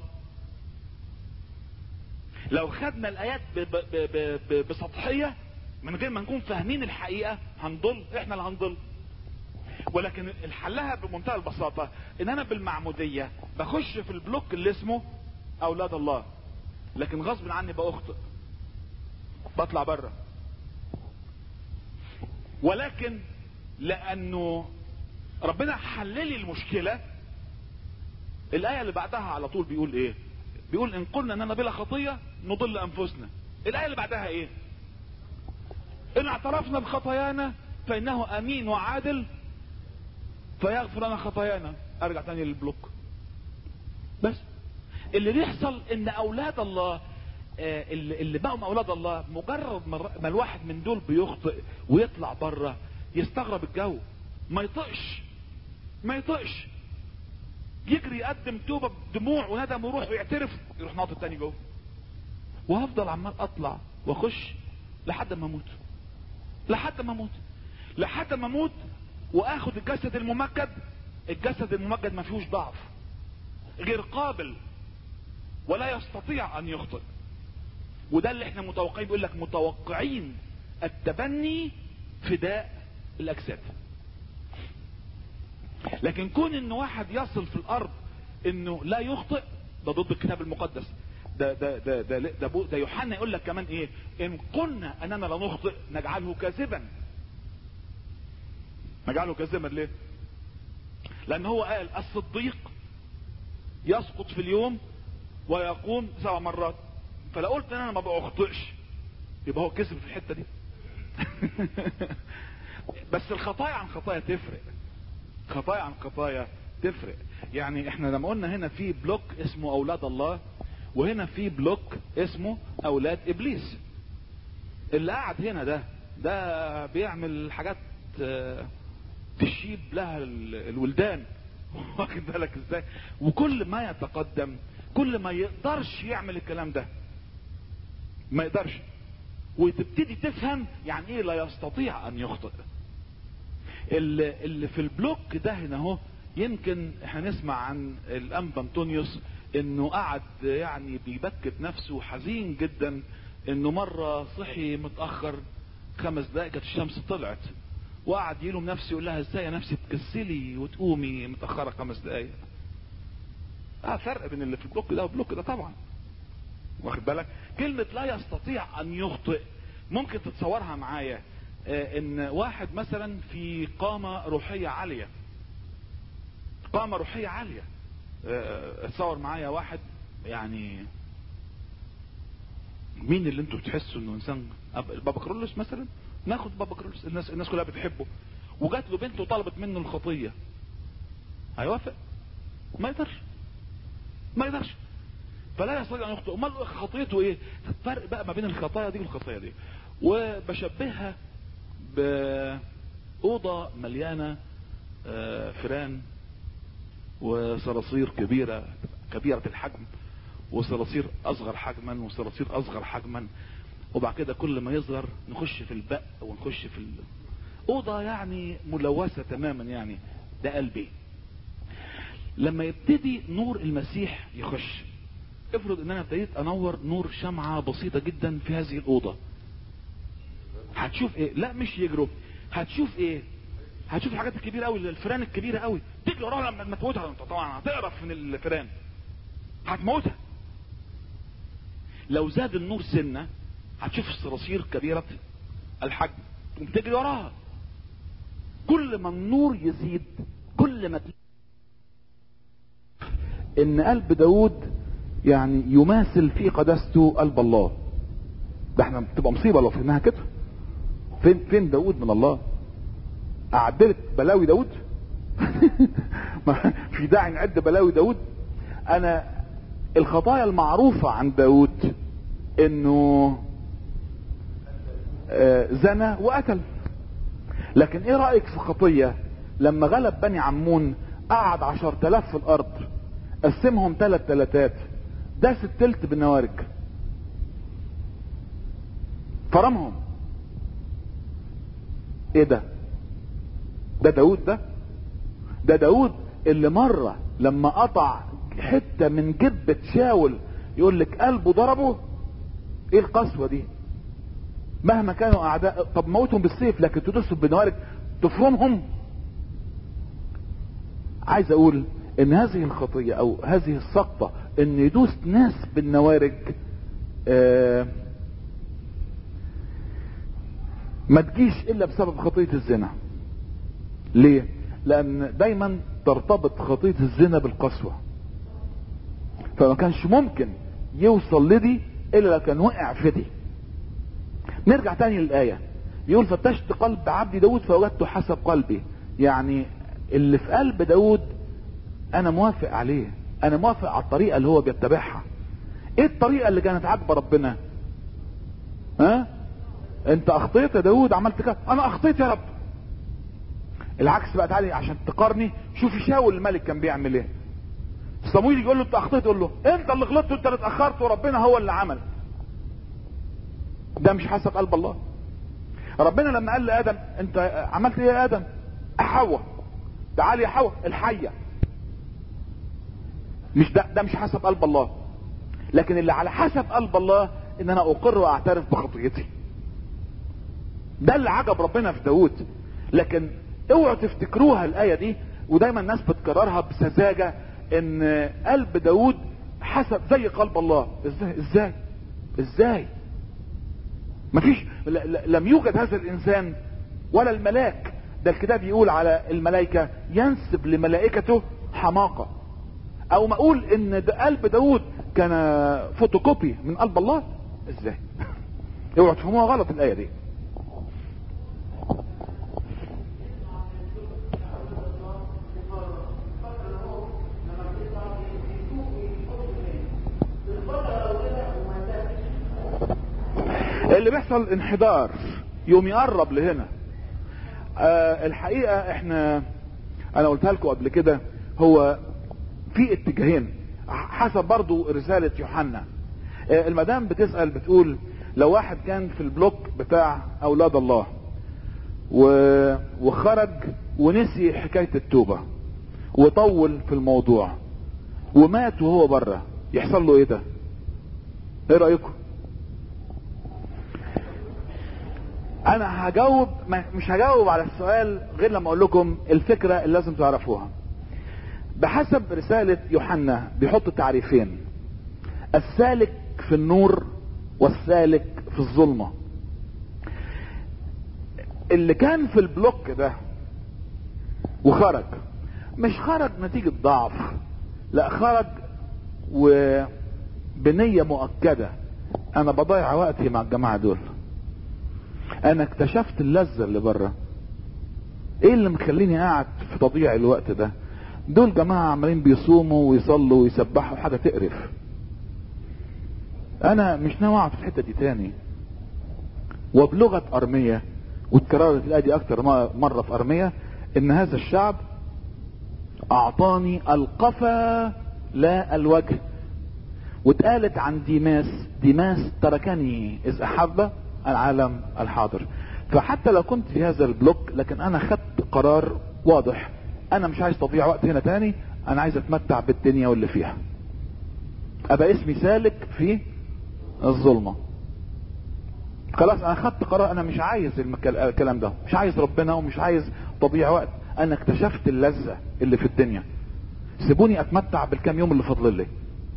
لو خدنا الايات ب ب ب ب بسطحية من غير ما نكون فاهمين الحقيقة هنضل احنا اللي هنضل ولكن الحلها بمنتهى البساطة ان انا بالمعمودية بخش في البلوك اللي اسمه اولاد الله لكن غصب عني بأخطئ بطلع بره ولكن لانه ربنا حللي المشكلة الاية اللي بعدها على طول بيقول ايه بيقول ان قلنا اننا بلا خطية نضل انفسنا الاية اللي بعدها ايه ان اعترفنا بخطايانا فانه امين وعادل فيغفر لنا خطايانا ارجع تاني للبلوك بس اللي بيحصل ان اولاد الله آه اللي, اللي بقوا اولاد الله مجرد ما الواحد من دول بيخطئ ويطلع بره يستغرب الجو ما يطقش ما يطقش يجري يقدم توبه بدموع وندم ويروح ويعترف يروح ناطط تاني جوه وهفضل عمال اطلع واخش لحد ما اموت لحد ما اموت لحد ما اموت واخد الجسد الممجد الجسد الممجد ما فيهوش ضعف غير قابل ولا يستطيع ان يخطئ وده اللي احنا متوقعين بيقول لك متوقعين التبني فداء الاجساد لكن كون ان واحد يصل في الارض انه لا يخطئ ده ضد الكتاب المقدس ده ده ده ده ده, ده, ده يوحنا يقول لك كمان ايه ان قلنا اننا لا نخطئ نجعله كاذبا نجعله كاذبا ليه لان هو قال الصديق يسقط في اليوم ويقوم سبع مرات فلو قلت ان انا ما بخطئش يبقى هو كذب في الحته دي بس الخطايا عن خطايا تفرق خطايا عن خطايا تفرق يعني احنا لما قلنا هنا في بلوك اسمه اولاد الله وهنا في بلوك اسمه اولاد ابليس اللي قاعد هنا ده ده بيعمل حاجات آه، تشيب لها ال- الولدان واخد بالك ازاي وكل ما يتقدم كل ما يقدرش يعمل الكلام ده ما يقدرش وتبتدي تفهم يعني ايه لا يستطيع ان يخطئ اللي, اللي في البلوك ده هنا اهو يمكن احنا نسمع عن الانبا انطونيوس انه قعد يعني بيبكت نفسه حزين جدا انه مرة صحي متأخر خمس دقايق كانت الشمس طلعت وقعد يلوم نفسه يقول لها ازاي يا نفسي تكسلي وتقومي متأخرة خمس دقايق اه فرق بين اللي في البلوك ده والبلوك ده طبعا واخد بالك كلمة لا يستطيع ان يخطئ ممكن تتصورها معايا آه، ان واحد مثلا في قامة روحية عالية قامة روحية عالية آه، اتصور معايا واحد يعني مين اللي انتوا بتحسوا انه انسان أب- بابا كرولوس مثلا ناخد بابا كرولوس الناس الناس كلها بتحبه وجات له بنت وطلبت منه الخطيه هيوافق ما يقدرش ما يقدرش فلا يستطيع ان يخطئ امال خطيته ايه الفرق بقى ما بين الخطايا دي والخطايا دي وبشبهها بأوضة مليانة آه، فيران وصراصير كبيرة كبيرة الحجم وصراصير اصغر حجما وصراصير اصغر حجما وبعد كده كل ما يصغر نخش في البق ونخش في ال... اوضه يعني ملوثه تماما يعني ده قلبي لما يبتدي نور المسيح يخش افرض ان انا ابتديت انور نور شمعة بسيطة جدا في هذه الاوضة هتشوف ايه لا مش يجروا هتشوف ايه هتشوف الحاجات الكبيرة قوي الفيران الكبيرة قوي تجري وراها لما تموتها انت طبعا هتقرف من الفيران هتموتها لو زاد النور سنة هتشوف الصراصير كبيرة الحجم تقوم تجري وراها كل ما النور يزيد كل ما تلاقي ان قلب داود يعني يماثل في قداسته قلب الله ده احنا بتبقى مصيبه لو فهمناها كده فين فين داود من الله اعدلت بلاوي داود ما في داعي نعد بلاوي داود انا الخطايا المعروفة عن داود انه آه، زنى وقتل لكن ايه رأيك في خطية لما غلب بني عمون قعد عشر تلاف في الارض قسمهم تلات تلاتات داس التلت بالنوارج فرمهم ايه ده ده داود ده ده داود اللي مرة لما قطع حتة من جبة شاول يقول لك قلبه ضربه ايه القسوة دي مهما كانوا اعداء طب موتهم بالسيف لكن تدوسوا بنوارج تفرمهم عايز اقول ان هذه الخطية او هذه السقطة ان يدوس ناس بالنوارج آه ما تجيش الا بسبب خطية الزنا ليه لان دايما ترتبط خطية الزنا بالقسوة فما كانش ممكن يوصل لدي الا لو كان وقع في دي نرجع تاني للآية يقول فتشت قلب عبدي داود فوجدته حسب قلبي يعني اللي في قلب داود انا موافق عليه انا موافق على الطريقة اللي هو بيتبعها ايه الطريقة اللي كانت عاجبة ربنا ها انت اخطيت يا داود عملت كده انا اخطيت يا رب العكس بقى تعالي عشان تقارني شوفي شاول الملك كان بيعمل ايه صمويل يقول له انت اخطيت يقول له انت اللي غلطت وانت اللي اتاخرت وربنا هو اللي عمل ده مش حسب قلب الله ربنا لما قال لادم انت عملت ايه يا ادم حواء تعالي يا حواء الحيه مش ده ده مش حسب قلب الله لكن اللي على حسب قلب الله ان انا اقر واعترف بخطيتي ده اللي عجب ربنا في داود لكن اوعوا تفتكروها الايه دي ودايما الناس بتكررها بسذاجه ان قلب داود حسب زي قلب الله ازاي ازاي ازاي مفيش لم يوجد هذا الانسان ولا الملاك ده الكتاب يقول على الملائكه ينسب لملائكته حماقه او ما اقول ان ده قلب داود كان فوتوكوبي من قلب الله ازاي اوعوا تفهموها غلط الايه دي اللي بيحصل انحدار يوم يقرب لهنا آه الحقيقة احنا انا قلتها لكم قبل كده هو في اتجاهين حسب برضو رسالة يوحنا آه المدام بتسأل بتقول لو واحد كان في البلوك بتاع اولاد الله و... وخرج ونسي حكاية التوبة وطول في الموضوع ومات وهو بره يحصل له ايه ده ايه رأيكم انا هجاوب مش هجاوب على السؤال غير لما اقول لكم الفكرة اللي لازم تعرفوها بحسب رسالة يوحنا بيحط تعريفين السالك في النور والسالك في الظلمة اللي كان في البلوك ده وخرج مش خرج نتيجة ضعف لا خرج وبنية مؤكدة انا بضيع وقتي مع الجماعة دول انا اكتشفت اللذة اللي بره ايه اللي مخليني قاعد في تضييع الوقت ده دول جماعة عمالين بيصوموا ويصلوا ويسبحوا حاجة تقرف انا مش ناوي اقعد في الحتة دي تاني وبلغة ارمية واتكررت الايه دي اكتر مرة في ارمية ان هذا الشعب اعطاني القفا لا الوجه واتقالت عن ديماس ديماس تركني اذ احب العالم الحاضر فحتى لو كنت في هذا البلوك لكن انا خدت قرار واضح انا مش عايز تضيع وقت هنا تاني انا عايز اتمتع بالدنيا واللي فيها ابقى اسمي سالك في الظلمة خلاص انا خدت قرار انا مش عايز الكلام ده مش عايز ربنا ومش عايز تضيع وقت انا اكتشفت اللذة اللي في الدنيا سيبوني اتمتع بالكام يوم اللي فاضل لي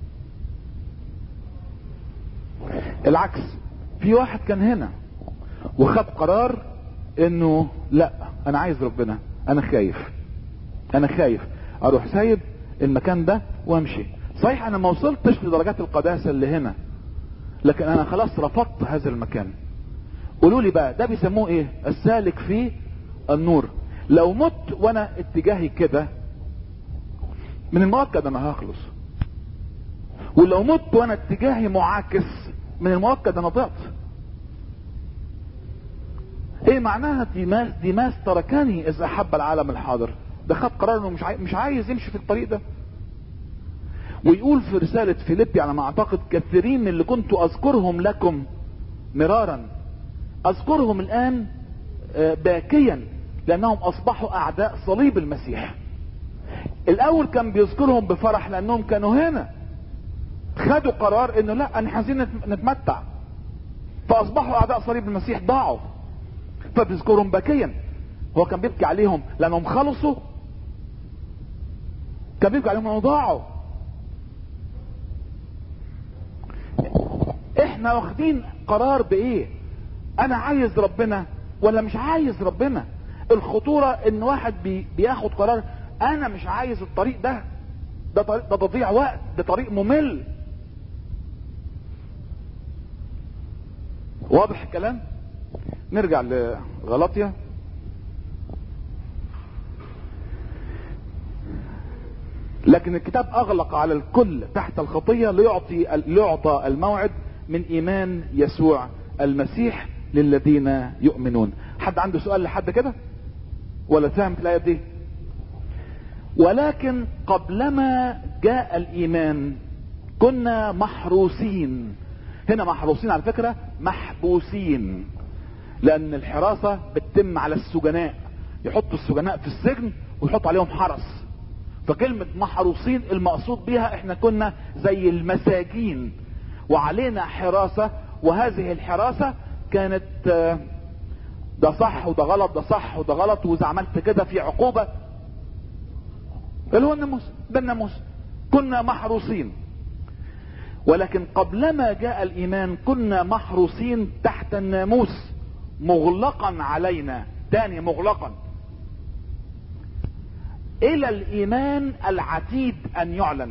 العكس في واحد كان هنا وخد قرار انه لا انا عايز ربنا انا خايف انا خايف اروح سايب المكان ده وامشي صحيح انا ما وصلتش لدرجات القداسة اللي هنا لكن انا خلاص رفضت هذا المكان قولوا لي بقى ده بيسموه ايه السالك في النور لو مت وانا اتجاهي كده من المؤكد انا هخلص ولو مت وانا اتجاهي معاكس من المؤكد انا ضعت ايه معناها ديماس ديماس تركني اذا احب العالم الحاضر ده خد قرار انه مش عايز مش عايز يمشي في الطريق ده ويقول في رسالة فيليبي على ما اعتقد كثيرين من اللي كنت اذكرهم لكم مرارا اذكرهم الان باكيا لانهم اصبحوا اعداء صليب المسيح الاول كان بيذكرهم بفرح لانهم كانوا هنا خدوا قرار انه لا احنا عايزين نتمتع فاصبحوا اعداء صليب المسيح ضاعوا فبيذكرهم باكيا هو كان بيبكي عليهم لانهم خلصوا كان بيبكي عليهم لانهم ضاعوا احنا واخدين قرار بايه انا عايز ربنا ولا مش عايز ربنا الخطورة ان واحد بي بياخد قرار انا مش عايز الطريق ده ده طريق ده تضيع وقت ده طريق ممل واضح الكلام نرجع لغلطية لكن الكتاب اغلق على الكل تحت الخطية ليعطي ليعطى الموعد من ايمان يسوع المسيح للذين يؤمنون حد عنده سؤال لحد كده ولا فهمت الايه دي ولكن قبلما جاء الايمان كنا محروسين هنا محروسين على فكرة محبوسين لان الحراسة بتتم على السجناء يحطوا السجناء في السجن ويحطوا عليهم حرس فكلمة محروسين المقصود بها احنا كنا زي المساجين وعلينا حراسة وهذه الحراسة كانت ده صح وده غلط ده صح وده غلط واذا عملت كده في عقوبة اللي هو الناموس ده الناموس كنا محروسين ولكن قبلما جاء الايمان كنا محروسين تحت الناموس مغلقا علينا تاني مغلقا الى الايمان العتيد ان يعلن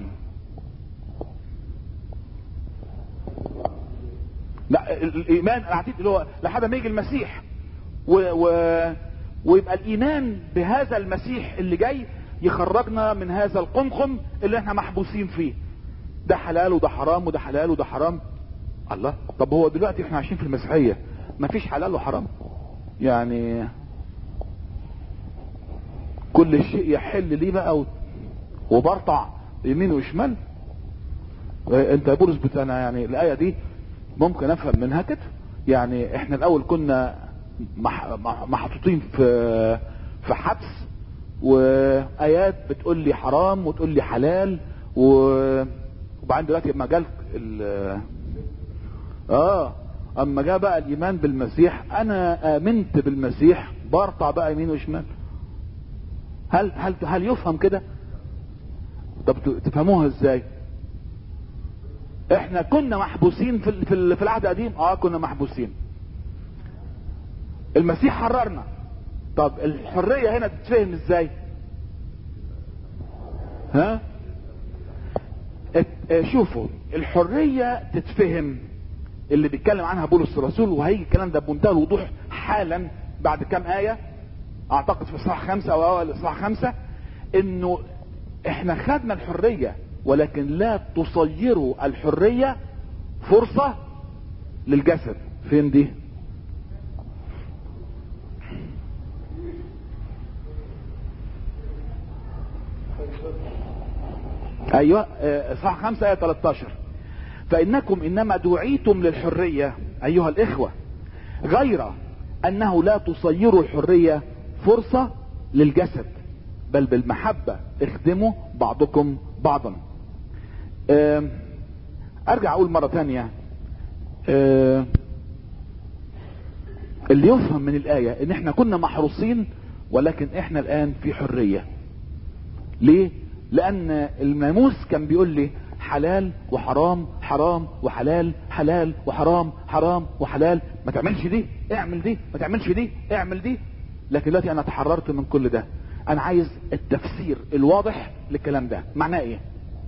لا الايمان العتيد اللي هو لحد ما يجي المسيح و... و... ويبقى الايمان بهذا المسيح اللي جاي يخرجنا من هذا القمقم اللي احنا محبوسين فيه ده حلال وده حرام وده حلال وده حرام الله طب هو دلوقتي احنا عايشين في المسيحيه مفيش حلال وحرام يعني كل شيء يحل ليه بقى و- وبرطع يمين وشمال آه، انت يا بولس بت- انا يعني الايه دي ممكن افهم منها كده يعني احنا الاول كنا مح- مح- محطوطين في في حبس وايات بتقول لي حرام وتقول لي حلال و- وبعدين دلوقتي لما جالك ال- اه اما جاء بقى الايمان بالمسيح انا امنت بالمسيح برطع بقى يمين وشمال هل هل هل يفهم كده طب ت- تفهموها ازاي احنا كنا محبوسين في ال- في ال- في العهد القديم اه كنا محبوسين المسيح حررنا طب الحريه هنا تتفهم ازاي ها ات- اه شوفوا الحريه تتفهم اللي بيتكلم عنها بولس الرسول وهيجي الكلام ده بمنتهى الوضوح حالا بعد كام ايه اعتقد في اصحاح خمسة او اول اصحاح خمسة انه احنا خدنا الحرية ولكن لا تصيروا الحرية فرصة للجسد فين دي ايوه اه، اصحاح خمسة ايه 13 فانكم انما دعيتم للحرية ايها الاخوة غير انه لا تصيروا الحرية فرصة للجسد بل بالمحبة اخدموا بعضكم بعضا آم، ارجع اقول مرة تانية آم، اللي يفهم من الآية ان احنا كنا محروسين ولكن احنا الان في حرية ليه لان الناموس كان بيقول لي حلال وحرام حرام وحلال حلال وحرام حرام وحلال ما تعملش دي اعمل دي ما تعملش دي اعمل دي لكن دلوقتي انا تحررت من كل ده انا عايز التفسير الواضح للكلام ده معناه ايه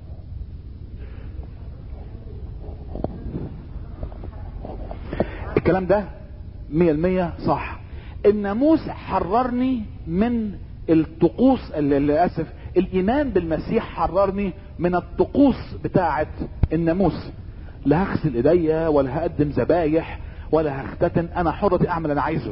الكلام ده مية المية صح الناموس حررني من الطقوس اللي للأسف الإيمان بالمسيح حررني من الطقوس بتاعة الناموس لا هغسل ايديا ولا هقدم ذبايح ولا هختتن انا حرة اعمل انا عايزه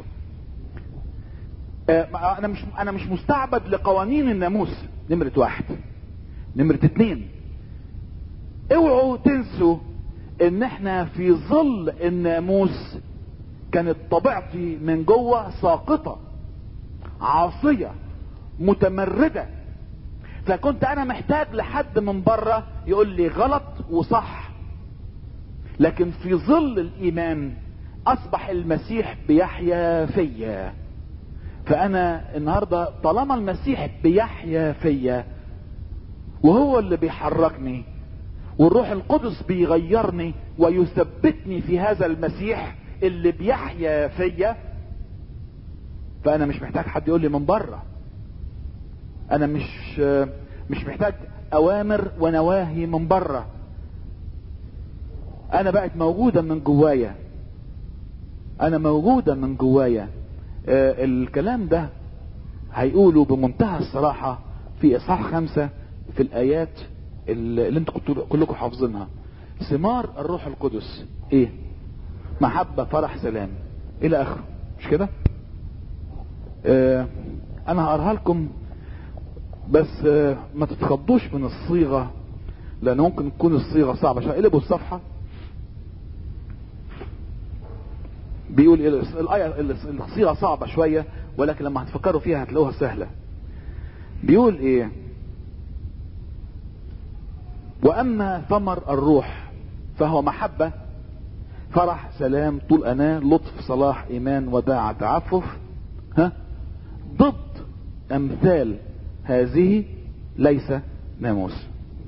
آه، انا مش انا مش مستعبد لقوانين الناموس نمرة واحد نمرة اتنين اوعوا تنسوا ان احنا في ظل الناموس كانت طبيعتي من جوه ساقطة عاصية متمردة فكنت انا محتاج لحد من بره يقول لي غلط وصح لكن في ظل الايمان اصبح المسيح بيحيا فيا فانا النهارده طالما المسيح بيحيا فيا وهو اللي بيحركني والروح القدس بيغيرني ويثبتني في هذا المسيح اللي بيحيا فيا فانا مش محتاج حد يقول لي من بره انا مش مش محتاج اوامر ونواهي من بره انا بقت موجوده من جوايا انا موجوده من جوايا آه الكلام ده هيقولوا بمنتهى الصراحه في اصحاح خمسة في الايات اللي انتوا كنتوا كلكم حافظينها ثمار الروح القدس ايه محبه فرح سلام الى اخره مش كده آه انا هقراها لكم بس آه ما تتخضوش من الصيغه لان ممكن تكون الصيغه صعبه شويه اقلبوا الصفحه بيقول ايه الايه الصيغه صعبه شويه ولكن لما هتفكروا فيها هتلاقوها سهله بيقول ايه واما ثمر الروح فهو محبه فرح سلام طول اناه لطف صلاح ايمان وداعة تعفف ها ضد امثال هذه ليس ناموس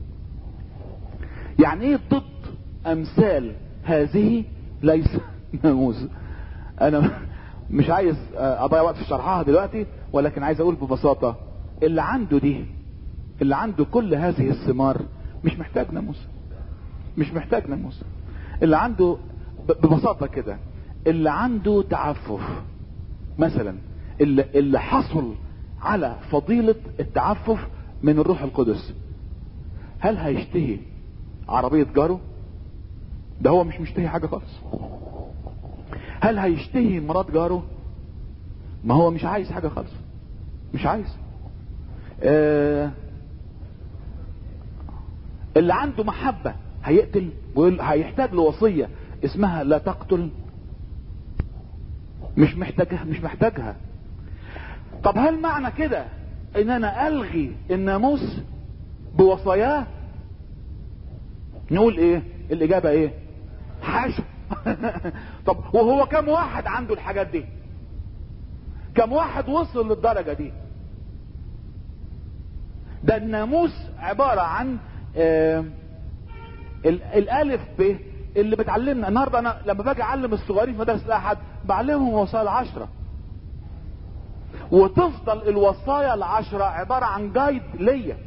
يعني ايه ضد امثال هذه ليس ناموس انا مش عايز اضيع وقت في شرحها دلوقتي ولكن عايز اقول ببساطة اللي عنده دي اللي عنده كل هذه الثمار مش محتاج ناموس مش محتاج ناموس اللي عنده ببساطة كده اللي عنده تعفف مثلا اللي, اللي حصل على فضيلة التعفف من الروح القدس هل هيشتهي عربية جاره ده هو مش مشتهي حاجة خالص هل هيشتهي مرات جاره ما هو مش عايز حاجة خالص مش عايز آه اللي عنده محبة هيقتل ويقول هيحتاج لوصية اسمها لا تقتل مش محتاجها مش محتاجها طب هل معنى كده ان انا الغي الناموس بوصاياه نقول ايه الاجابة ايه حاشا طب وهو كم واحد عنده الحاجات دي كم واحد وصل للدرجة دي ده الناموس عبارة عن آه الالف ب اللي بتعلمنا النهارده انا لما باجي اعلم الصغيرين في مدارس الاحد بعلمهم وصايا العشره وتفضل الوصايا العشره عباره عن جايد ليا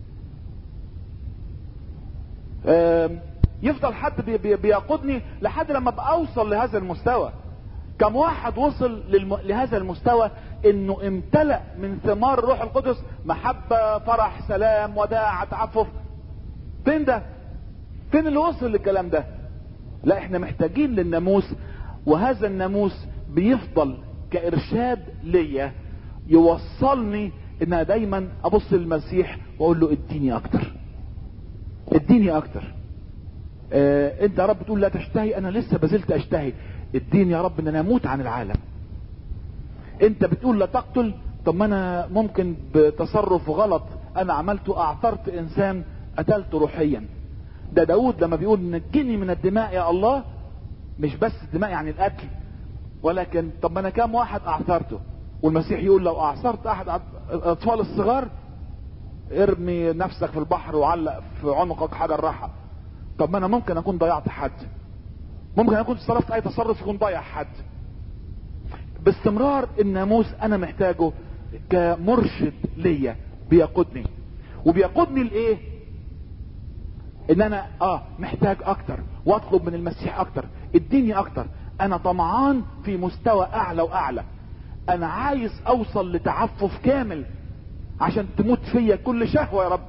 يفضل حد بي بي بيقودني لحد لما اوصل لهذا المستوى كم واحد وصل للم... لهذا المستوى انه امتلأ من ثمار الروح القدس محبة فرح سلام وداع تعفف فين ده فين اللي وصل للكلام ده لا احنا محتاجين للناموس وهذا الناموس بيفضل كارشاد ليا يوصلني ان انا دايما ابص للمسيح واقول له اديني اكتر اديني اكتر اه انت يا رب تقول لا تشتهي انا لسه بزلت اشتهي اديني يا رب ان انا اموت عن العالم انت بتقول لا تقتل طب ما انا ممكن بتصرف غلط انا عملته اعثرت انسان قتلته روحيا ده داود لما بيقول نجني من الدماء يا الله مش بس الدماء يعني القتل ولكن طب ما انا كام واحد اعثرته والمسيح يقول لو اعثرت احد الاطفال الصغار ارمي نفسك في البحر وعلق في عنقك حجر راحة طب ما انا ممكن اكون ضيعت حد ممكن اكون تصرفت اي تصرف يكون ضيع حد باستمرار الناموس انا محتاجه كمرشد ليا بيقودني وبيقودني لايه ان انا اه محتاج اكتر واطلب من المسيح اكتر اديني اكتر انا طمعان في مستوى اعلى واعلى انا عايز اوصل لتعفف كامل عشان تموت فيا كل شهوة يا رب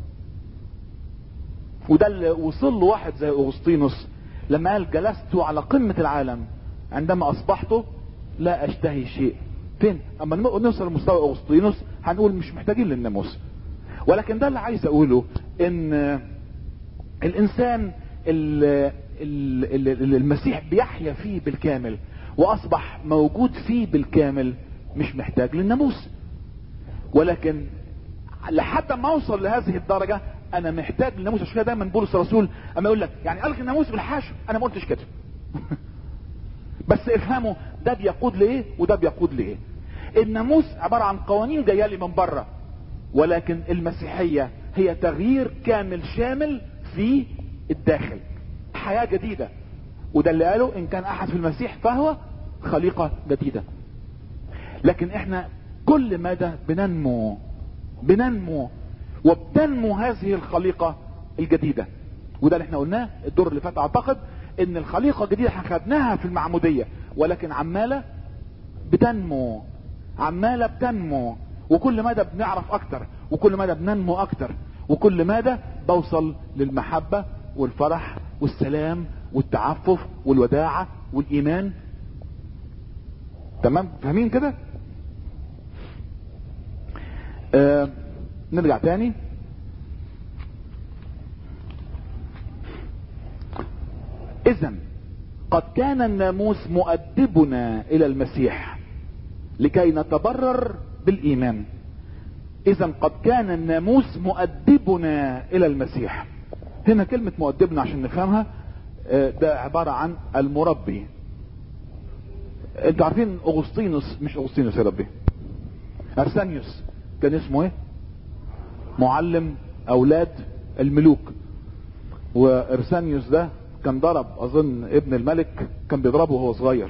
وده اللي وصل له واحد زي اغسطينوس لما قال جلست على قمة العالم عندما اصبحت لا اشتهي شيء فين اما نوصل لمستوى اغسطينوس هنقول مش محتاجين للناموس ولكن ده اللي عايز اقوله ان الانسان اللي المسيح بيحيا فيه بالكامل واصبح موجود فيه بالكامل مش محتاج للناموس ولكن لحد ما اوصل لهذه الدرجة انا محتاج للناموس عشان كده دايما بولس الرسول اما يقول لك يعني الغي الناموس بالحاشا انا ما قلتش كده بس افهموا ده بيقود لايه وده بيقود لايه الناموس عبارة عن قوانين جايه لي من بره ولكن المسيحية هي تغيير كامل شامل في الداخل حياة جديدة وده اللي قاله ان كان احد في المسيح فهو خليقة جديدة لكن احنا كل مدى بننمو بننمو وبتنمو هذه الخليقة الجديدة وده اللي احنا قلناه الدور اللي فات اعتقد ان الخليقة الجديدة احنا خدناها في المعمودية ولكن عمالة بتنمو عمالة بتنمو وكل مدى بنعرف اكتر وكل مدى بننمو اكتر وكل مدى بوصل للمحبة والفرح والسلام والتعفف والوداعة والايمان تمام فاهمين كده آه نرجع تاني اذا قد كان الناموس مؤدبنا الى المسيح لكي نتبرر بالايمان اذا قد كان الناموس مؤدبنا الى المسيح هنا كلمة مؤدبنا عشان نفهمها آه ده عبارة عن المربي انتوا عارفين اغسطينوس مش اغسطينوس يا ربي ارسانيوس كان اسمه ايه معلم اولاد الملوك وارسانيوس ده كان ضرب اظن ابن الملك كان بيضربه وهو صغير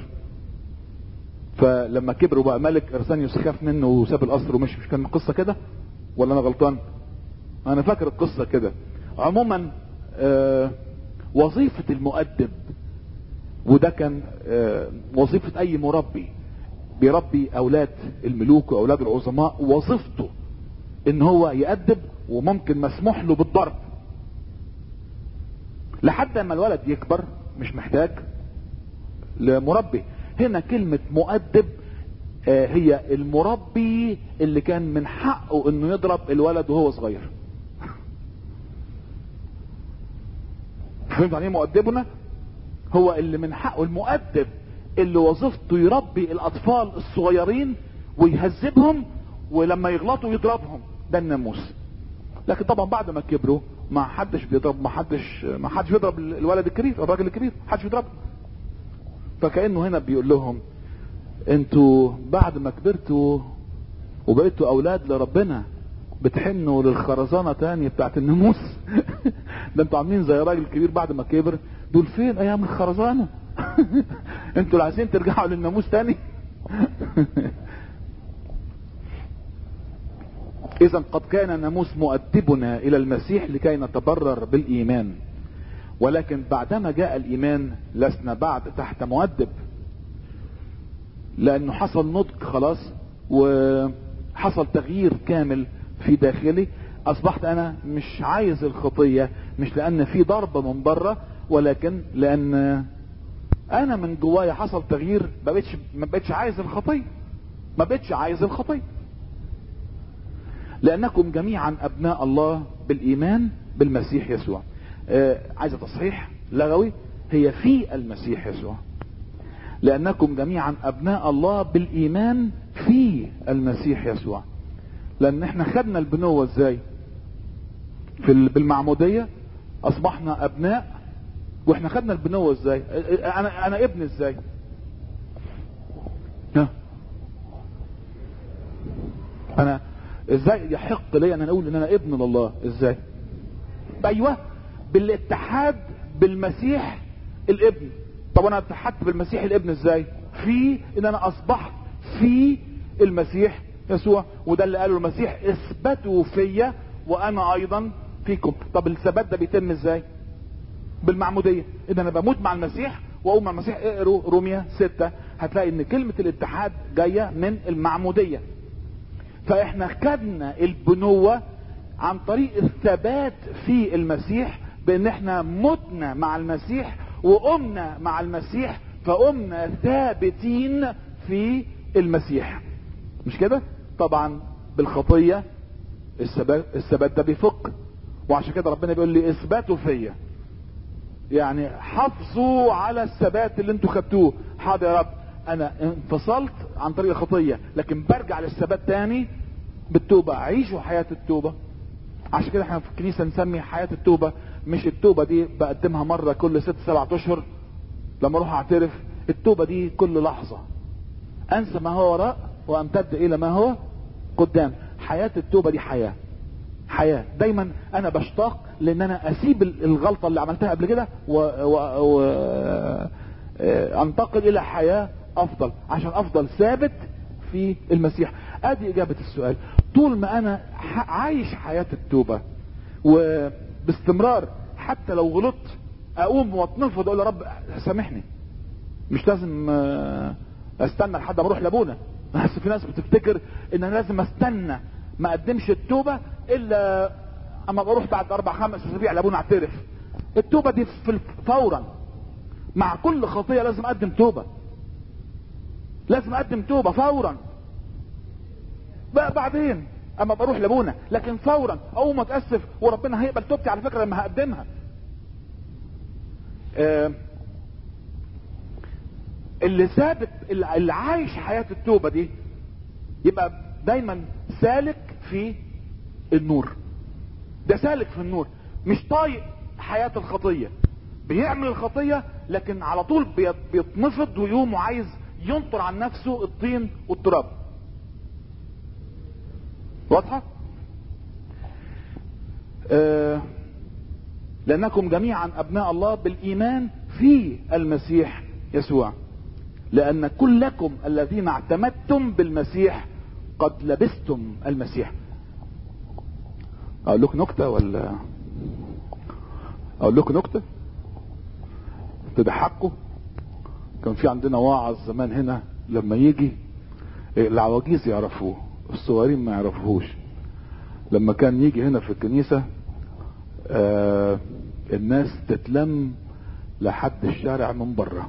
فلما كبر وبقى ملك ارسانيوس خاف منه وساب القصر ومشي مش كان القصه كده ولا انا غلطان انا فاكر القصه كده عموما آه وظيفه المؤدب وده كان آه وظيفه اي مربي بيربي اولاد الملوك واولاد العظماء وظيفته ان هو يأدب وممكن مسموح له بالضرب لحد ما الولد يكبر مش محتاج لمربي هنا كلمة مؤدب آه، هي المربي اللي كان من حقه انه يضرب الولد وهو صغير فهمت يعني ايه مؤدبنا هو اللي من حقه المؤدب اللي وظيفته يربي الاطفال الصغيرين ويهذبهم ولما يغلطوا يضربهم ده الناموس لكن طبعا بعد ما كبروا ما حدش بيضرب ما حدش ما حدش بيضرب الولد الكبير الراجل الكبير ما حدش بيضربه فكانه هنا بيقول لهم انتوا بعد ما كبرتوا وبقيتوا اولاد لربنا بتحنوا للخرزانه تاني بتاعت الناموس ده انتوا عاملين زي راجل كبير بعد ما كبر دول فين ايام الخرزانه انتوا اللي عايزين ترجعوا للناموس تاني اذا قد كان الناموس مؤدبنا الى المسيح لكي نتبرر بالايمان ولكن بعدما جاء الايمان لسنا بعد تحت مؤدب لانه حصل نضج خلاص وحصل تغيير كامل في داخلي اصبحت انا مش عايز الخطية مش لان في ضربة من بره ولكن لان انا من جوايا حصل تغيير ما بقتش ما بقتش عايز الخطية ما بقتش عايز الخطية لانكم جميعا ابناء الله بالايمان بالمسيح يسوع آه عايزة تصحيح لغوي هي في المسيح يسوع لانكم جميعا ابناء الله بالايمان في المسيح يسوع لان احنا خدنا البنوة ازاي في ال- بالمعمودية اصبحنا ابناء واحنا خدنا البنوة ازاي انا انا ابن ازاي ها انا ازاي يحق لي ان انا اقول ان انا ابن لله ازاي ايوه بالاتحاد بالمسيح الابن طب انا اتحدت بالمسيح الابن ازاي في ان انا اصبحت في المسيح يسوع وده اللي قاله المسيح اثبتوا فيا وانا ايضا فيكم طب الثبات ده بيتم ازاي بالمعمودية ان انا بموت مع المسيح واقوم مع المسيح اقروا روميا ستة هتلاقي ان كلمة الاتحاد جاية من المعمودية فاحنا خدنا البنوة عن طريق الثبات في المسيح بان احنا متنا مع المسيح وقمنا مع المسيح فقمنا ثابتين في المسيح مش كده طبعا بالخطية الثبات الثبات ده بيفك وعشان كده ربنا بيقول لي اثباتوا فيا يعني حافظوا على الثبات اللي انتوا خدتوه حاضر يا رب انا انفصلت عن طريق الخطية لكن برجع للثبات تاني بالتوبة عيشوا حياة التوبة عشان كده احنا في الكنيسة نسمي حياة التوبة مش التوبة دي بقدمها مرة كل ست سبعة اشهر لما اروح اعترف التوبة دي كل لحظة انسى ما هو وراء وامتد الى ما هو قدام حياة التوبة دي حياة حياة دايما انا بشتاق لان انا اسيب الغلطة اللي عملتها قبل كده و... و... و... اه... انتقل الى حياة افضل عشان افضل ثابت في المسيح ادي اجابة السؤال طول ما انا ح... عايش حياة التوبة وباستمرار حتى لو غلطت اقوم واتنفض اقول يا رب سامحني مش لازم استنى لحد ما اروح لابونا بس في ناس بتفتكر ان انا لازم استنى ما اقدمش التوبة الا اما بروح بعد اربع خمس اسابيع لابونا اعترف التوبة دي في فورا مع كل خطية لازم اقدم توبة لازم اقدم توبة فورا بقى بعدين اما بروح لابونا لكن فورا اول ما اتاسف وربنا هيقبل توبتي على فكرة لما هقدمها آه اللي ثابت اللي عايش حياة التوبة دي يبقى دايما سالك في النور ده سالك في النور مش طايق حياة الخطية بيعمل الخطية لكن على طول بيتنفض ويقوم وعايز ينطر عن نفسه الطين والتراب واضحة آه لانكم جميعا ابناء الله بالايمان في المسيح يسوع لان كلكم الذين اعتمدتم بالمسيح قد لبستم المسيح اقول لكم نكتة ولا اقول لكم نكتة تضحكوا كان في عندنا واعظ زمان هنا لما يجي العواجيز يعرفوه الصغيرين ما يعرفوهوش لما كان يجي هنا في الكنيسة آه الناس تتلم لحد الشارع من بره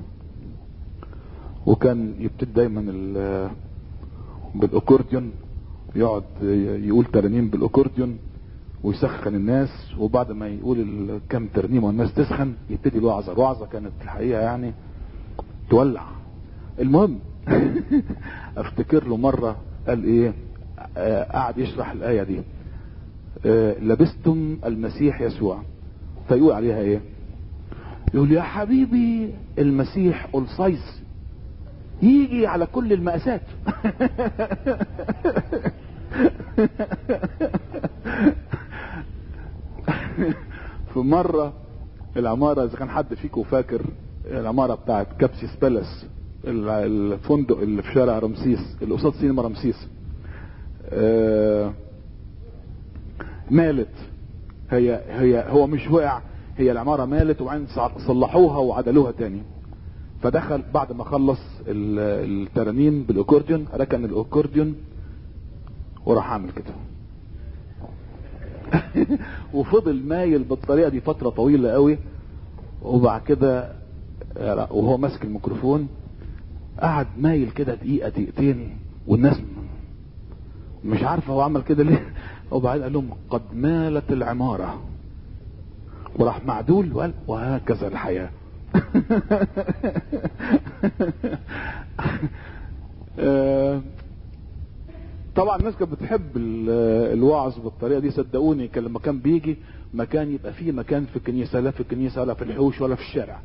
وكان يبتدي دايما ال- بالاكورديون يقعد يقول ترانيم بالاكورديون ويسخن الناس وبعد ما يقول ال- كام ترنيمه والناس تسخن يبتدي الوعظه الوعظه كانت الحقيقه يعني تولع المهم افتكر له مره قال ايه آه، قعد يشرح الايه دي آه، لبستم المسيح يسوع فيقول عليها ايه يقول يا حبيبي المسيح قلصيص يجي على كل المقاسات في مرة العمارة اذا كان حد فيكم فاكر العمارة بتاعت كابسيس بالاس ال- الفندق اللي في شارع رمسيس اللي قصاد سينما رمسيس آه، مالت هي هي هو مش وقع هي العمارة مالت وبعدين صع- صلحوها وعدلوها تاني فدخل بعد ما خلص ال- الترانيم بالاكورديون ركن الاكورديون وراح عامل كده وفضل مايل بالطريقه دي فتره طويله قوي وبعد كده آه، وهو ماسك الميكروفون قعد مايل كده دقيقه دقيقتين والناس مش عارفه هو عمل كده ليه وبعدين قال لهم قد مالت العماره وراح معدول وقال وهكذا الحياه آه، طبعا الناس كانت بتحب ال- الوعظ بالطريقه دي صدقوني كان لما كان بيجي مكان يبقى فيه مكان في الكنيسه لا في الكنيسه ولا في الحوش ولا في الشارع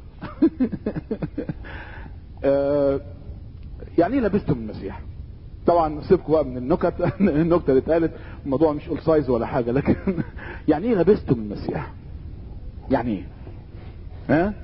آه، يعني ايه لبستم المسيح طبعا سيبكم بقى من النكت النكته اللي اتقالت الموضوع مش اول سايز ولا حاجه لكن يعني ايه لبستم المسيح يعني ايه ها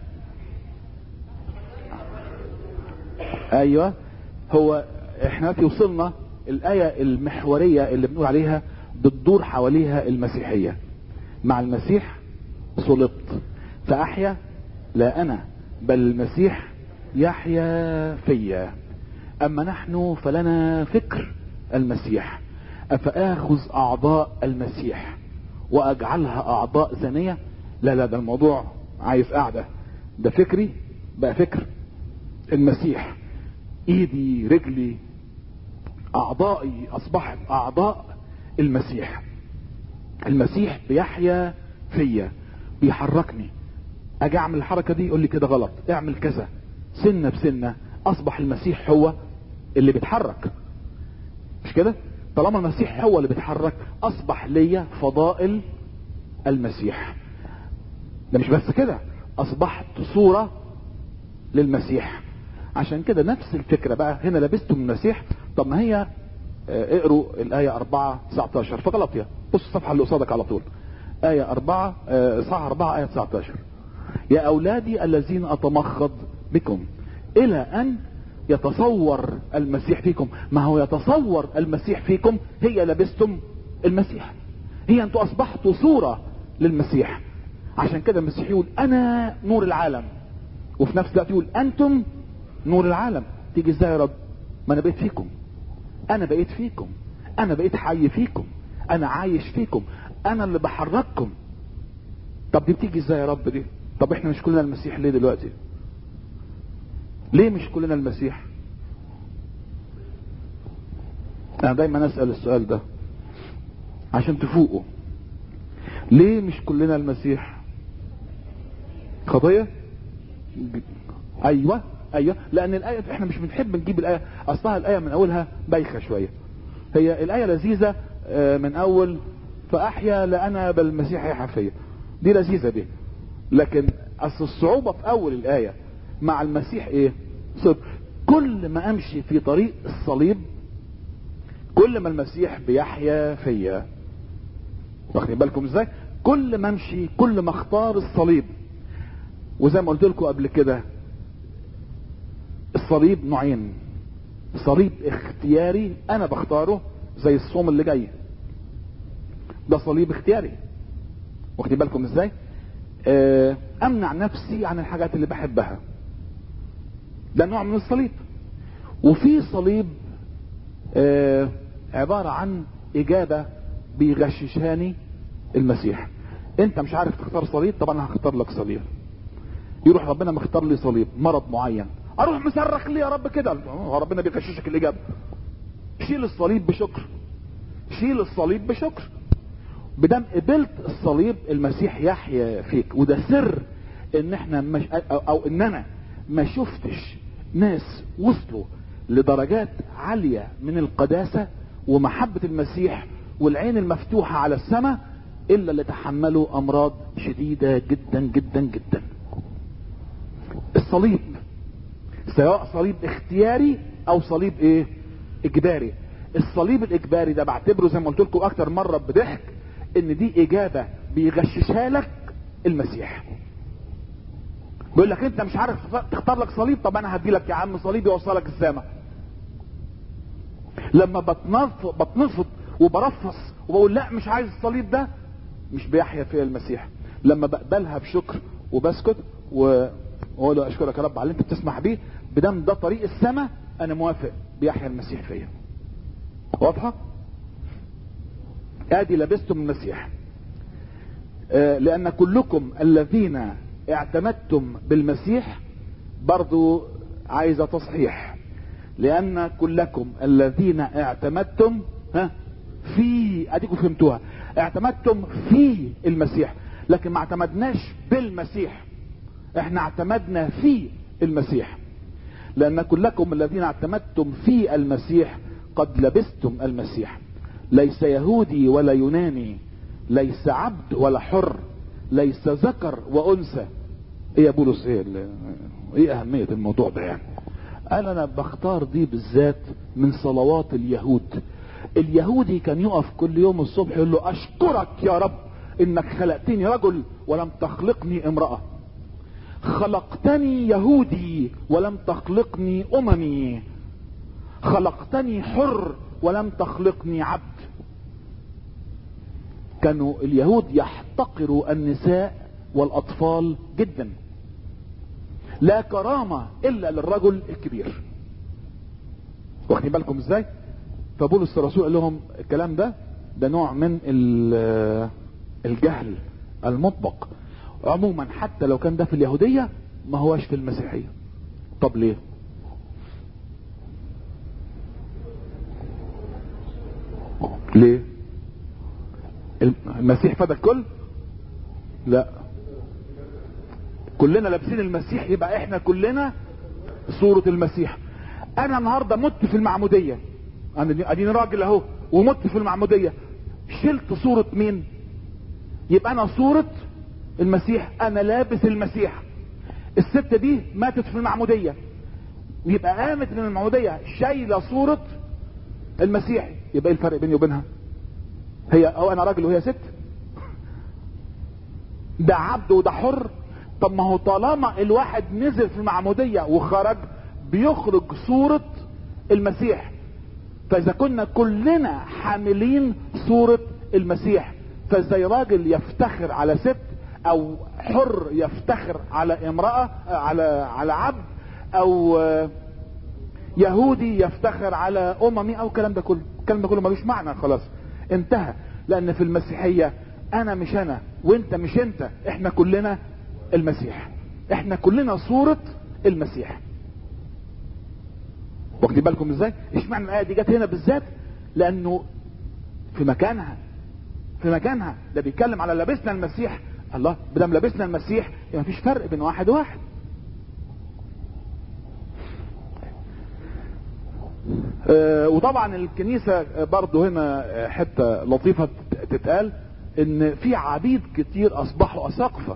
ايوه هو احنا دلوقتي وصلنا الايه المحوريه اللي بنقول عليها بتدور حواليها المسيحيه مع المسيح صلبت فاحيا لا انا بل المسيح يحيا فيا اما نحن فلنا فكر المسيح افاخذ اعضاء المسيح واجعلها اعضاء ثانيه لا لا ده الموضوع عايز قاعده ده فكري بقى فكر المسيح ايدي رجلي اعضائي اصبحت اعضاء المسيح المسيح بيحيا فيا بيحركني اجي اعمل الحركه دي يقول لي كده غلط اعمل كذا سنه بسنه اصبح المسيح هو اللي بيتحرك مش كده طالما المسيح هو اللي بيتحرك اصبح ليا فضائل المسيح ده مش بس كده اصبحت صوره للمسيح عشان كده نفس الفكره بقى هنا لبستم المسيح طب ما هي آه، اقروا الايه 4 19 في غلطيا بص الصفحه اللي قصادك على طول ايه 4 آه، صح 4 ايه 19 يا اولادي الذين اتمخض بكم الى ان يتصور المسيح فيكم ما هو يتصور المسيح فيكم هي لبستم المسيح هي انتوا اصبحتوا صوره للمسيح عشان كده المسيح يقول انا نور العالم وفي نفس الوقت يقول انتم نور العالم تيجي ازاي يا رب ما انا بقيت فيكم انا بقيت فيكم انا بقيت حي فيكم انا عايش فيكم انا اللي بحرككم طب دي بتيجي ازاي يا رب دي طب احنا مش كلنا المسيح ليه دلوقتي ليه مش كلنا المسيح انا دايما اسال السؤال ده عشان تفوقوا ليه مش كلنا المسيح خطيه ايوه ايوه لان الايه احنا مش بنحب نجيب الايه اصلها الايه من اولها بايخه شويه هي الايه لذيذه آه، من اول فاحيا لا انا بل المسيح يحيا فيا دي لذيذه دي لكن اصل الصعوبه في اول الايه مع المسيح ايه صدق كل ما امشي في طريق الصليب كل ما المسيح بيحيا فيا واخدين بالكم ازاي كل ما امشي كل ما اختار الصليب وزي ما قلت لكم قبل كده الصليب نوعين صليب اختياري انا بختاره زي الصوم اللي جاي ده صليب اختياري واخدين بالكم ازاي آه، امنع نفسي عن الحاجات اللي بحبها ده نوع من الصليب وفي صليب آه، عبارة عن اجابة بيغششهاني المسيح انت مش عارف تختار صليب طبعا هختار لك صليب يروح ربنا مختار لي صليب مرض معين اروح مصرخ ليه يا رب كده هو ربنا بيغششك الاجابه شيل الصليب بشكر شيل الصليب بشكر بدم قبلت الصليب المسيح يحيا فيك وده سر ان احنا مش او, أو ان انا ما شفتش ناس وصلوا لدرجات عالية من القداسة ومحبة المسيح والعين المفتوحة على السماء الا اللي تحملوا امراض شديدة جدا جدا جدا الصليب سواء صليب اختياري او صليب ايه اجباري الصليب الاجباري ده بعتبره زي ما قلت لكم اكتر مرة بضحك ان دي اجابة بيغششها لك المسيح بيقول لك انت مش عارف تختار لك صليب طب انا هدي لك يا عم صليب يوصلك السماء لما بتنفض بتنفض وبرفص وبقول لا مش عايز الصليب ده مش بيحيا فيا المسيح لما بقبلها بشكر وبسكت واقول له اشكرك يا رب على اللي انت بتسمح بيه بدم ده طريق السماء انا موافق بيحيا المسيح فيا واضحه ادي لبستم المسيح آه لان كلكم الذين اعتمدتم بالمسيح برضو عايزة تصحيح لان كلكم الذين اعتمدتم ها في اديكم فهمتوها اعتمدتم في المسيح لكن ما اعتمدناش بالمسيح احنا اعتمدنا في المسيح لان كلكم الذين اعتمدتم في المسيح قد لبستم المسيح ليس يهودي ولا يوناني ليس عبد ولا حر ليس ذكر وانثى ايه يا بولس ايه ايه اهمية الموضوع ده يعني قال انا بختار دي بالذات من صلوات اليهود اليهودي كان يقف كل يوم الصبح يقول له اشكرك يا رب انك خلقتني رجل ولم تخلقني امرأة خلقتني يهودي ولم تخلقني اممي خلقتني حر ولم تخلقني عبد كانوا اليهود يحتقروا النساء والاطفال جدا لا كرامة الا للرجل الكبير واخدين بالكم ازاي فبولس الرسول قال لهم الكلام ده ده نوع من الجهل المطبق عموما حتى لو كان ده في اليهودية ما هوش في المسيحية طب ليه ليه المسيح فدى الكل لا كلنا لابسين المسيح يبقى احنا كلنا صورة المسيح انا النهاردة مت في المعمودية انا اديني راجل اهو ومت في المعمودية شلت صورة مين يبقى انا صورة المسيح انا لابس المسيح الست دي ماتت في المعمودية يبقى قامت من المعمودية شايلة صورة المسيح يبقى ايه الفرق بيني وبينها هي او انا راجل وهي ست ده عبد وده حر طب ما هو طالما الواحد نزل في المعمودية وخرج بيخرج صورة المسيح فاذا كنا كلنا حاملين صورة المسيح فازاي راجل يفتخر على ست او حر يفتخر على امرأة على على عبد او يهودي يفتخر على اممي او الكلام ده كله الكلام ده كله ملوش معنى خلاص انتهى لان في المسيحية انا مش انا وانت مش انت احنا كلنا المسيح احنا كلنا صورة المسيح واخدين بالكم ازاي اشمعنى الايه دي جت هنا بالذات لانه في مكانها في مكانها ده بيتكلم على لبسنا المسيح الله بدم لبسنا المسيح يعني مفيش فرق بين واحد وواحد آه وطبعا الكنيسة برضو هنا حتة لطيفة تتقال ان في عبيد كتير اصبحوا اساقفة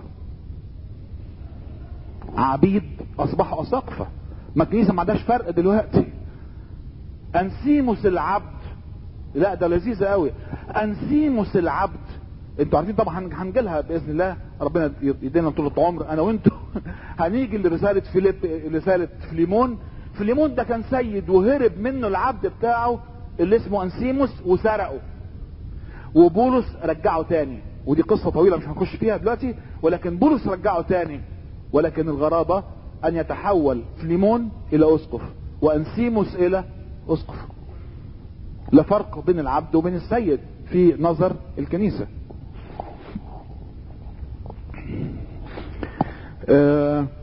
عبيد اصبحوا اساقفة ما الكنيسة ما عندهاش فرق دلوقتي انسيموس العبد لا ده لذيذة قوي انسيموس العبد انتوا عارفين طبعا هنجيلها باذن الله ربنا يدينا طول العمر انا وانتوا هنيجي لرسالة فيليب رسالة فليمون فليمون ده كان سيد وهرب منه العبد بتاعه اللي اسمه انسيموس وسرقه وبولس رجعه تاني ودي قصة طويلة مش هنخش فيها دلوقتي ولكن بولس رجعه تاني ولكن الغرابة ان يتحول فليمون الى اسقف وانسيموس الى اسقف لا فرق بين العبد وبين السيد في نظر الكنيسة آه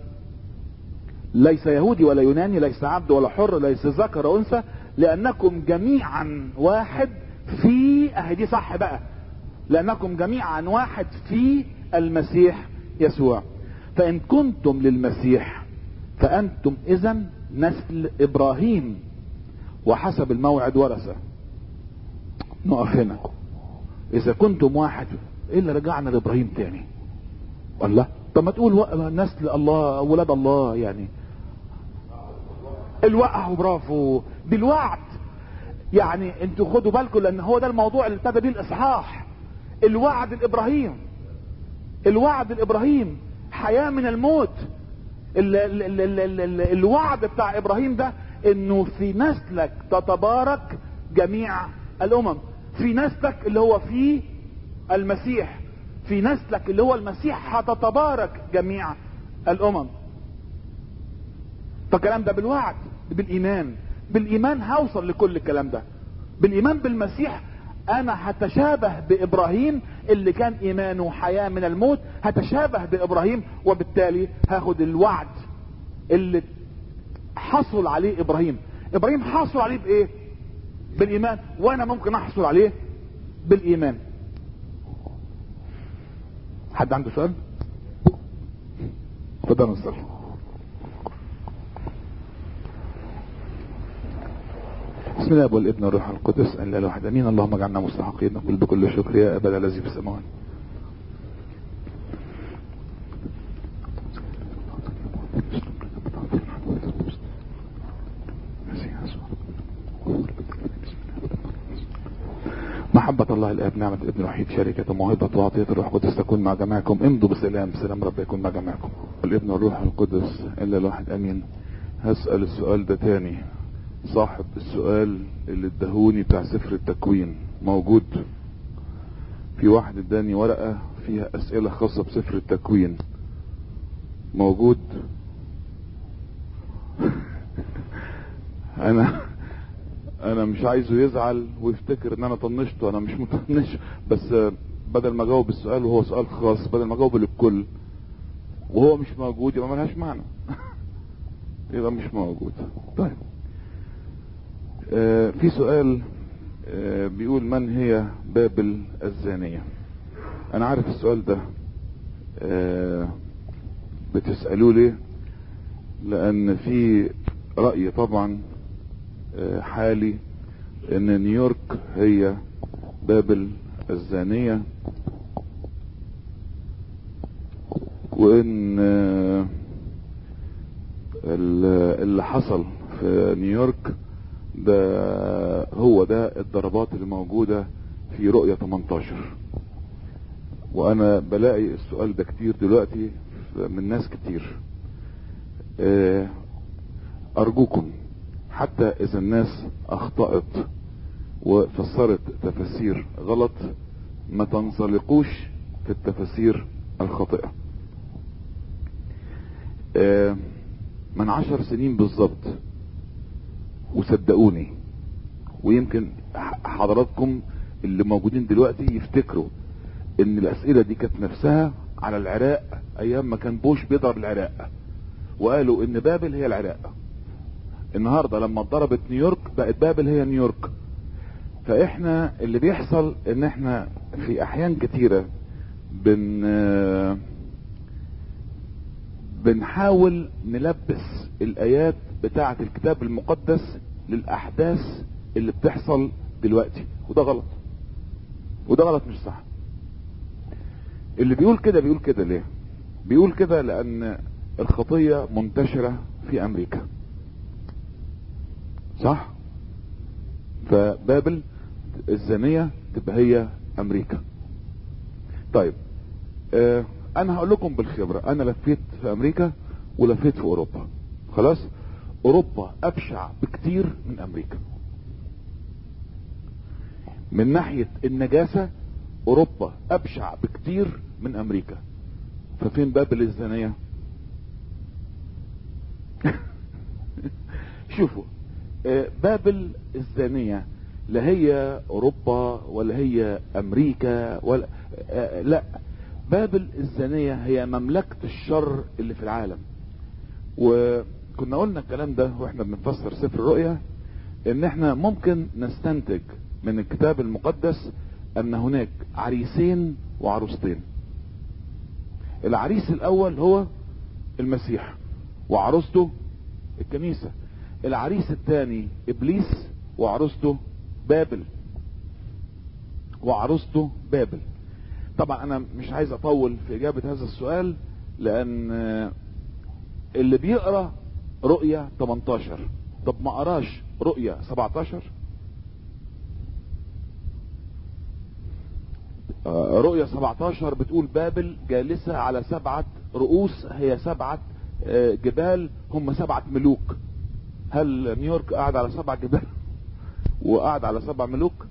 ليس يهودي ولا يوناني ليس عبد ولا حر ليس ذكر ولا انثى لانكم جميعا واحد في اهي دي صح بقى لانكم جميعا واحد في المسيح يسوع فان كنتم للمسيح فانتم اذا نسل ابراهيم وحسب الموعد ورثه نقف هنا اذا كنتم واحد ايه اللي رجعنا لابراهيم تاني الله طب ما تقول و- نسل الله اولاد الله يعني الوقع برافو دي الوعد يعني انتوا خدوا بالكم لان هو ده الموضوع اللي ابتدى بيه الاصحاح الوعد الابراهيم الوعد الابراهيم حياه من الموت ال ال ال ال ال ال الوعد بتاع ابراهيم ده انه في نسلك تتبارك جميع الامم في نسلك اللي هو في المسيح في نسلك اللي هو المسيح هتتبارك جميع الامم فالكلام ده بالوعد بالايمان بالايمان هوصل لكل الكلام ده بالايمان بالمسيح انا هتشابه بابراهيم اللي كان ايمانه حياة من الموت هتشابه بابراهيم وبالتالي هاخد الوعد اللي حصل عليه ابراهيم ابراهيم حصل عليه بايه بالايمان وانا ممكن احصل عليه بالايمان حد عنده سؤال اتفضل نصلي بسم الله والابن والروح القدس ان لا الواحد امين اللهم اجعلنا مستحقين نقول بكل شكر يا ابدا الذي في السماوات محبة الله الآب نعمة الابن الوحيد شركة موهبة وعطية الروح القدس تكون مع جميعكم امضوا بسلام سلام رب يكون مع جميعكم الابن والروح القدس إلا الواحد أمين هسأل السؤال ده تاني صاحب السؤال اللي ادهوني بتاع سفر التكوين موجود في واحد اداني ورقة فيها اسئلة خاصة بسفر التكوين موجود انا انا مش عايزه يزعل ويفتكر ان انا طنشته انا مش مطنش بس بدل ما اجاوب السؤال وهو سؤال خاص بدل ما اجاوب للكل وهو مش موجود يبقى ملهاش معنى يبقى مش موجود طيب آه في سؤال آه بيقول من هي بابل الزانية انا عارف السؤال ده آه بتسألوه ليه لان في رأي طبعا حالي ان نيويورك هي بابل الزانية وان اللي حصل في نيويورك ده هو ده الضربات اللي موجودة في رؤية 18 وانا بلاقي السؤال ده كتير دلوقتي من ناس كتير ارجوكم حتى اذا الناس اخطأت وفسرت تفاسير غلط ما تنزلقوش في التفاسير الخاطئة من عشر سنين بالظبط وصدقوني ويمكن حضراتكم اللي موجودين دلوقتي يفتكروا ان الاسئلة دي كانت نفسها على العراق ايام ما كان بوش بيضرب العراق وقالوا ان بابل هي العراق النهارده لما اتضربت نيويورك بقت بابل هي نيويورك فاحنا اللي بيحصل ان احنا في احيان كتيرة بن بنحاول نلبس الايات بتاعة الكتاب المقدس للاحداث اللي بتحصل دلوقتي وده غلط وده غلط مش صح اللي بيقول كده بيقول كده ليه بيقول كده لان الخطية منتشرة في امريكا صح فبابل الزانية تبقى هي امريكا طيب آه انا هقول لكم بالخبرة انا لفيت في امريكا ولفيت في اوروبا خلاص اوروبا ابشع بكتير من امريكا من ناحية النجاسة اوروبا ابشع بكتير من امريكا ففين بابل الزانية شوفوا بابل الزانية لا هي اوروبا ولا هي امريكا ولا لا بابل الزانية هي مملكة الشر اللي في العالم كنا قلنا الكلام ده واحنا بنفسر سفر الرؤيا ان احنا ممكن نستنتج من الكتاب المقدس ان هناك عريسين وعروستين العريس الاول هو المسيح وعروسته الكنيسة العريس الثاني ابليس وعروسته بابل وعروسته بابل طبعا انا مش عايز اطول في اجابة هذا السؤال لان اللي بيقرأ رؤية 18 طب ما قراش رؤية 17 رؤية 17 بتقول بابل جالسة على سبعة رؤوس هي سبعة جبال هم سبعة ملوك هل نيويورك قاعد على سبع جبال وقاعد على سبع ملوك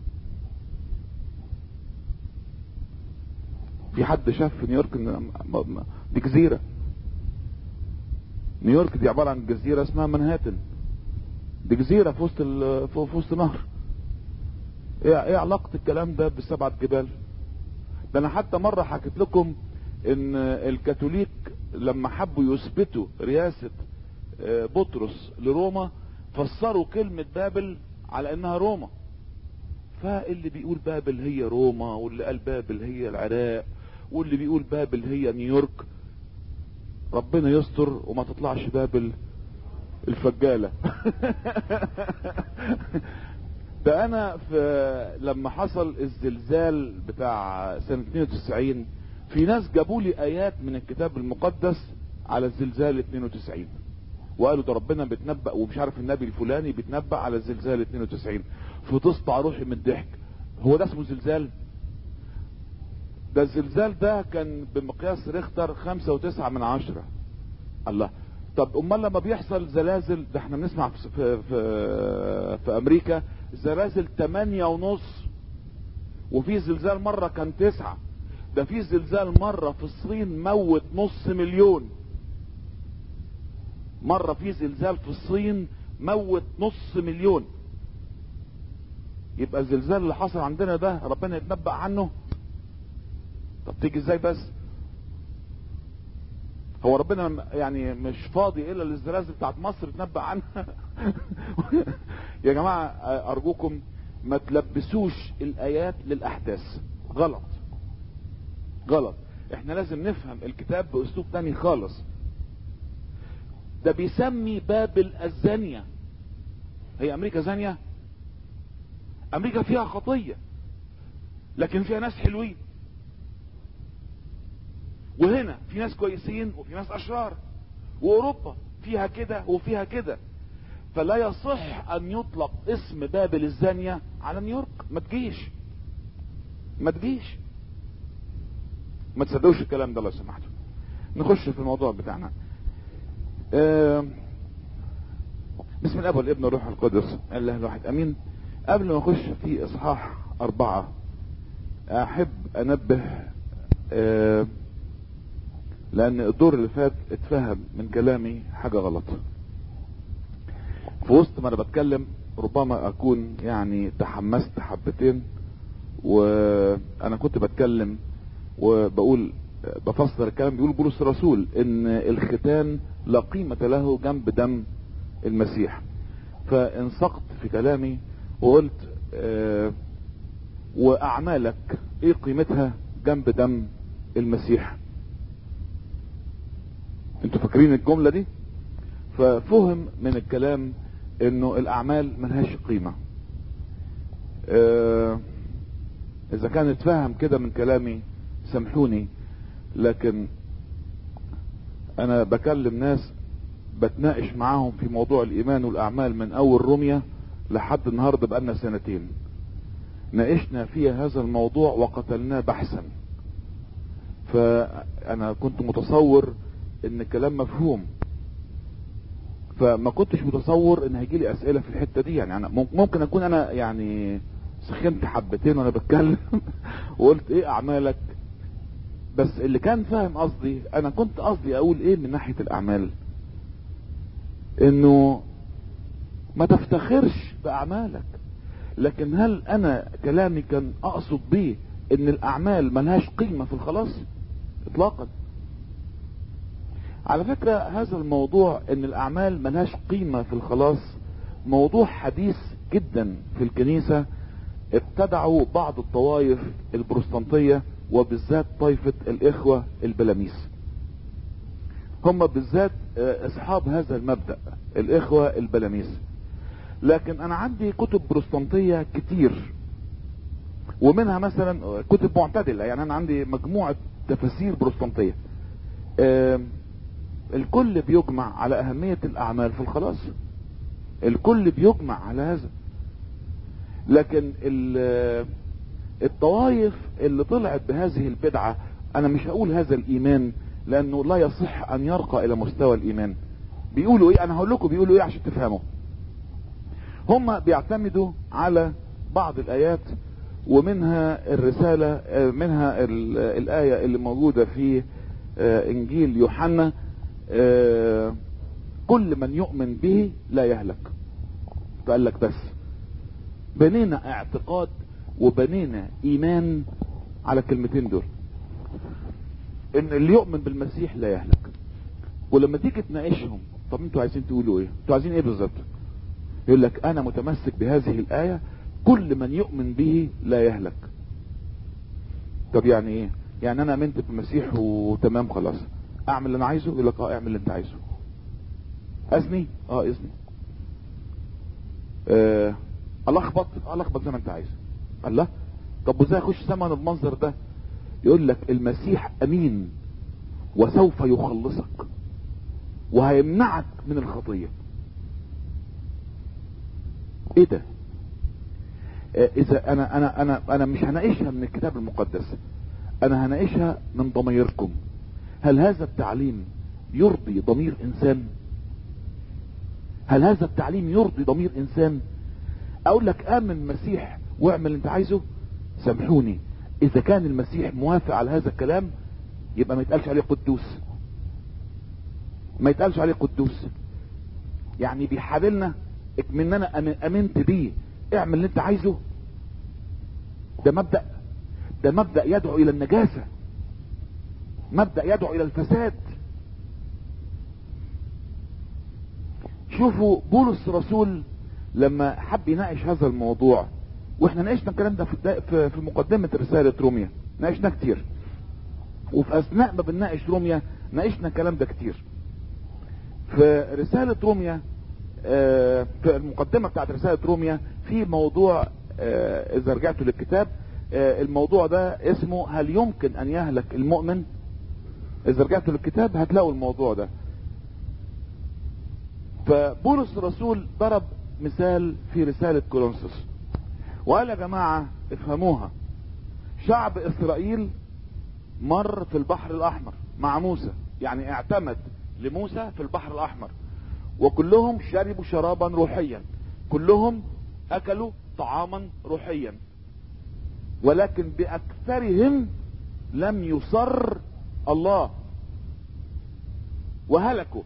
في حد شاف في نيويورك ان دي جزيرة نيويورك دي عبارة عن جزيرة اسمها منهاتن دي جزيرة في وسط في وسط نهر ايه ايه علاقة الكلام ده بالسبعة جبال ده انا حتى مرة حكيت لكم ان الكاثوليك لما حبوا يثبتوا رئاسة بطرس لروما فسروا كلمة بابل على انها روما فاللي بيقول بابل هي روما واللي قال بابل هي العراق واللي بيقول بابل هي نيويورك ربنا يستر وما تطلعش بابل الفجالة ده انا في لما حصل الزلزال بتاع سنة 92 في ناس جابوا لي ايات من الكتاب المقدس على الزلزال 92 وقالوا ده ربنا بيتنبأ ومش عارف النبي الفلاني بيتنبأ على الزلزال 92 فتصطع روحي من الضحك هو ده اسمه زلزال ده الزلزال ده كان بمقياس ريختر خمسة وتسعة من عشرة الله طب امال لما بيحصل زلازل ده احنا بنسمع في, في, في, في امريكا زلازل تمانية ونص وفي زلزال مرة كان تسعة ده في زلزال مرة في الصين موت نص مليون مرة في زلزال في الصين موت نص مليون يبقى الزلزال اللي حصل عندنا ده ربنا يتنبأ عنه طب تيجي ازاي بس هو ربنا يعني مش فاضي الا للزلازل بتاعت مصر يتنبأ عنها يا جماعة ارجوكم ما تلبسوش الايات للاحداث غلط غلط احنا لازم نفهم الكتاب باسلوب تاني خالص ده بيسمي بابل الزانية هي امريكا زانية امريكا فيها خطية لكن فيها ناس حلوين وهنا في ناس كويسين وفي ناس اشرار واوروبا فيها كده وفيها كده فلا يصح ان يطلق اسم بابل الزانية على نيويورك ما تجيش ما تجيش ما تصدقوش الكلام ده لو سمحتوا نخش في الموضوع بتاعنا آه بسم الاب والابن والروح القدس الله الواحد امين قبل ما نخش في اصحاح اربعة احب انبه آه لان الدور اللي فات اتفهم من كلامي حاجة غلط في وسط ما انا بتكلم ربما اكون يعني تحمست حبتين وانا كنت بتكلم وبقول بفسر الكلام بيقول بولس الرسول ان الختان لا قيمة له جنب دم المسيح فانسقت في كلامي وقلت اه واعمالك ايه قيمتها جنب دم المسيح انتوا فاكرين الجملة دي ففهم من الكلام انه الاعمال ملهاش قيمة اه اذا كان اتفهم كده من كلامي سامحوني لكن انا بكلم ناس بتناقش معاهم في موضوع الايمان والاعمال من اول رمية لحد النهاردة بقالنا سنتين ناقشنا فيها هذا الموضوع وقتلناه بحثا فانا كنت متصور ان الكلام مفهوم فما كنتش متصور ان هيجي لي اسئله في الحته دي يعني انا ممكن اكون انا يعني سخنت حبتين وانا بتكلم وقلت ايه اعمالك بس اللي كان فاهم قصدي انا كنت قصدي اقول ايه من ناحيه الاعمال انه ما تفتخرش باعمالك لكن هل انا كلامي كان اقصد بيه ان الاعمال ملهاش قيمه في الخلاص اطلاقا على فكرة هذا الموضوع ان الاعمال ملهاش قيمة في الخلاص موضوع حديث جدا في الكنيسة ابتدعوا بعض الطوائف البروستانتية وبالذات طائفة الاخوة البلاميس هم بالذات اصحاب هذا المبدأ الاخوة البلاميس لكن انا عندي كتب بروستانتية كتير ومنها مثلا كتب معتدلة يعني انا عندي مجموعة تفاسير بروستانتية الكل بيجمع على اهمية الاعمال في الخلاص الكل بيجمع على هذا لكن الطوائف اللي طلعت بهذه البدعة انا مش هقول هذا الايمان لانه لا يصح ان يرقى الى مستوى الايمان بيقولوا ايه انا هقول لكم بيقولوا ايه عشان تفهموا هم بيعتمدوا على بعض الايات ومنها الرسالة منها الآية اللي موجودة في انجيل يوحنا كل من يؤمن به لا يهلك فقال لك بس بنينا اعتقاد وبنينا ايمان على الكلمتين دول ان اللي يؤمن بالمسيح لا يهلك ولما تيجي تناقشهم طب انتوا عايزين تقولوا ايه انتوا عايزين ايه بالظبط يقول لك انا متمسك بهذه الايه كل من يؤمن به لا يهلك طب يعني ايه يعني انا امنت بالمسيح وتمام خلاص اعمل اللي انا عايزه يقول لك اه اعمل اللي انت عايزه اذني اه اذني آه الخبط الخبط زي ما انت عايز الله طب وازاي اخش سما المنظر ده يقول لك المسيح امين وسوف يخلصك وهيمنعك من الخطيه ايه ده آه اذا انا انا انا انا مش هناقشها من الكتاب المقدس انا هناقشها من ضميركم هل هذا التعليم يرضي ضمير انسان هل هذا التعليم يرضي ضمير انسان اقول لك امن المسيح واعمل اللي انت عايزه سامحوني اذا كان المسيح موافق على هذا الكلام يبقى ما يتقالش عليه قدوس ما يتقالش عليه قدوس يعني بيحابلنا من انا امنت بيه اعمل اللي انت عايزه ده مبدأ ده مبدأ يدعو الى النجاسة مبدأ يدعو الى الفساد شوفوا بولس الرسول لما حب يناقش هذا الموضوع واحنا ناقشنا الكلام ده في في مقدمة رسالة روميا ناقشنا كتير وفي اثناء ما بنناقش روميا ناقشنا الكلام ده كتير في رسالة روميا في المقدمة بتاعت رسالة روميا في موضوع اذا رجعتوا للكتاب الموضوع ده اسمه هل يمكن ان يهلك المؤمن اذا رجعتوا للكتاب هتلاقوا الموضوع ده فبولس الرسول ضرب مثال في رسالة كولونسوس وقال يا جماعة افهموها شعب اسرائيل مر في البحر الاحمر مع موسى يعني اعتمد لموسى في البحر الاحمر وكلهم شربوا شرابا روحيا كلهم اكلوا طعاما روحيا ولكن باكثرهم لم يصر الله وهلكوا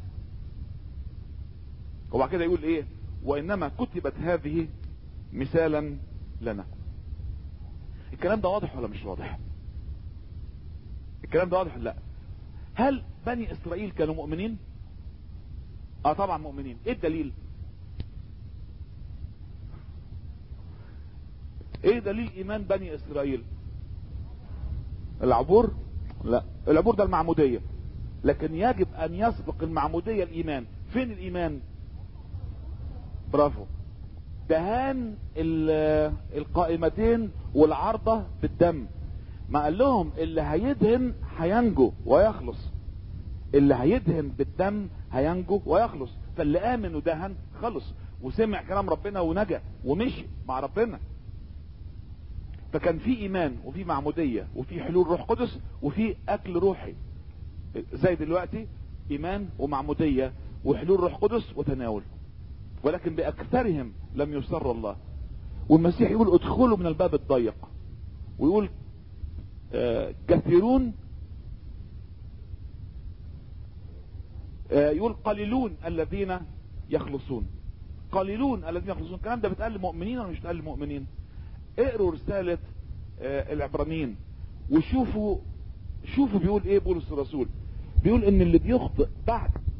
وبعد كده يقول ايه وانما كتبت هذه مثالا لنا الكلام ده واضح ولا مش واضح الكلام ده واضح ولا لا هل بني اسرائيل كانوا مؤمنين اه طبعا مؤمنين ايه الدليل ايه دليل ايمان بني اسرائيل العبور لا العبور ده المعمودية لكن يجب ان يسبق المعمودية الايمان فين الايمان برافو دهان القائمتين والعارضة بالدم ما قال لهم اللي هيدهن هينجو ويخلص اللي هيدهن بالدم هينجو ويخلص فاللي امن ودهن خلص وسمع كلام ربنا ونجا ومشي مع ربنا فكان في ايمان وفي معمودية وفي حلول روح قدس وفي اكل روحي زي دلوقتي ايمان ومعمودية وحلول روح قدس وتناول ولكن باكثرهم لم يسر الله والمسيح يقول ادخلوا من الباب الضيق ويقول آه كثيرون آه يقول قليلون الذين يخلصون قليلون الذين يخلصون الكلام ده بيتقال للمؤمنين ولا مش بيتقال للمؤمنين اقروا رسالة آه العبرانيين وشوفوا شوفوا بيقول ايه بولس الرسول بيقول ان اللي بيخطئ بعد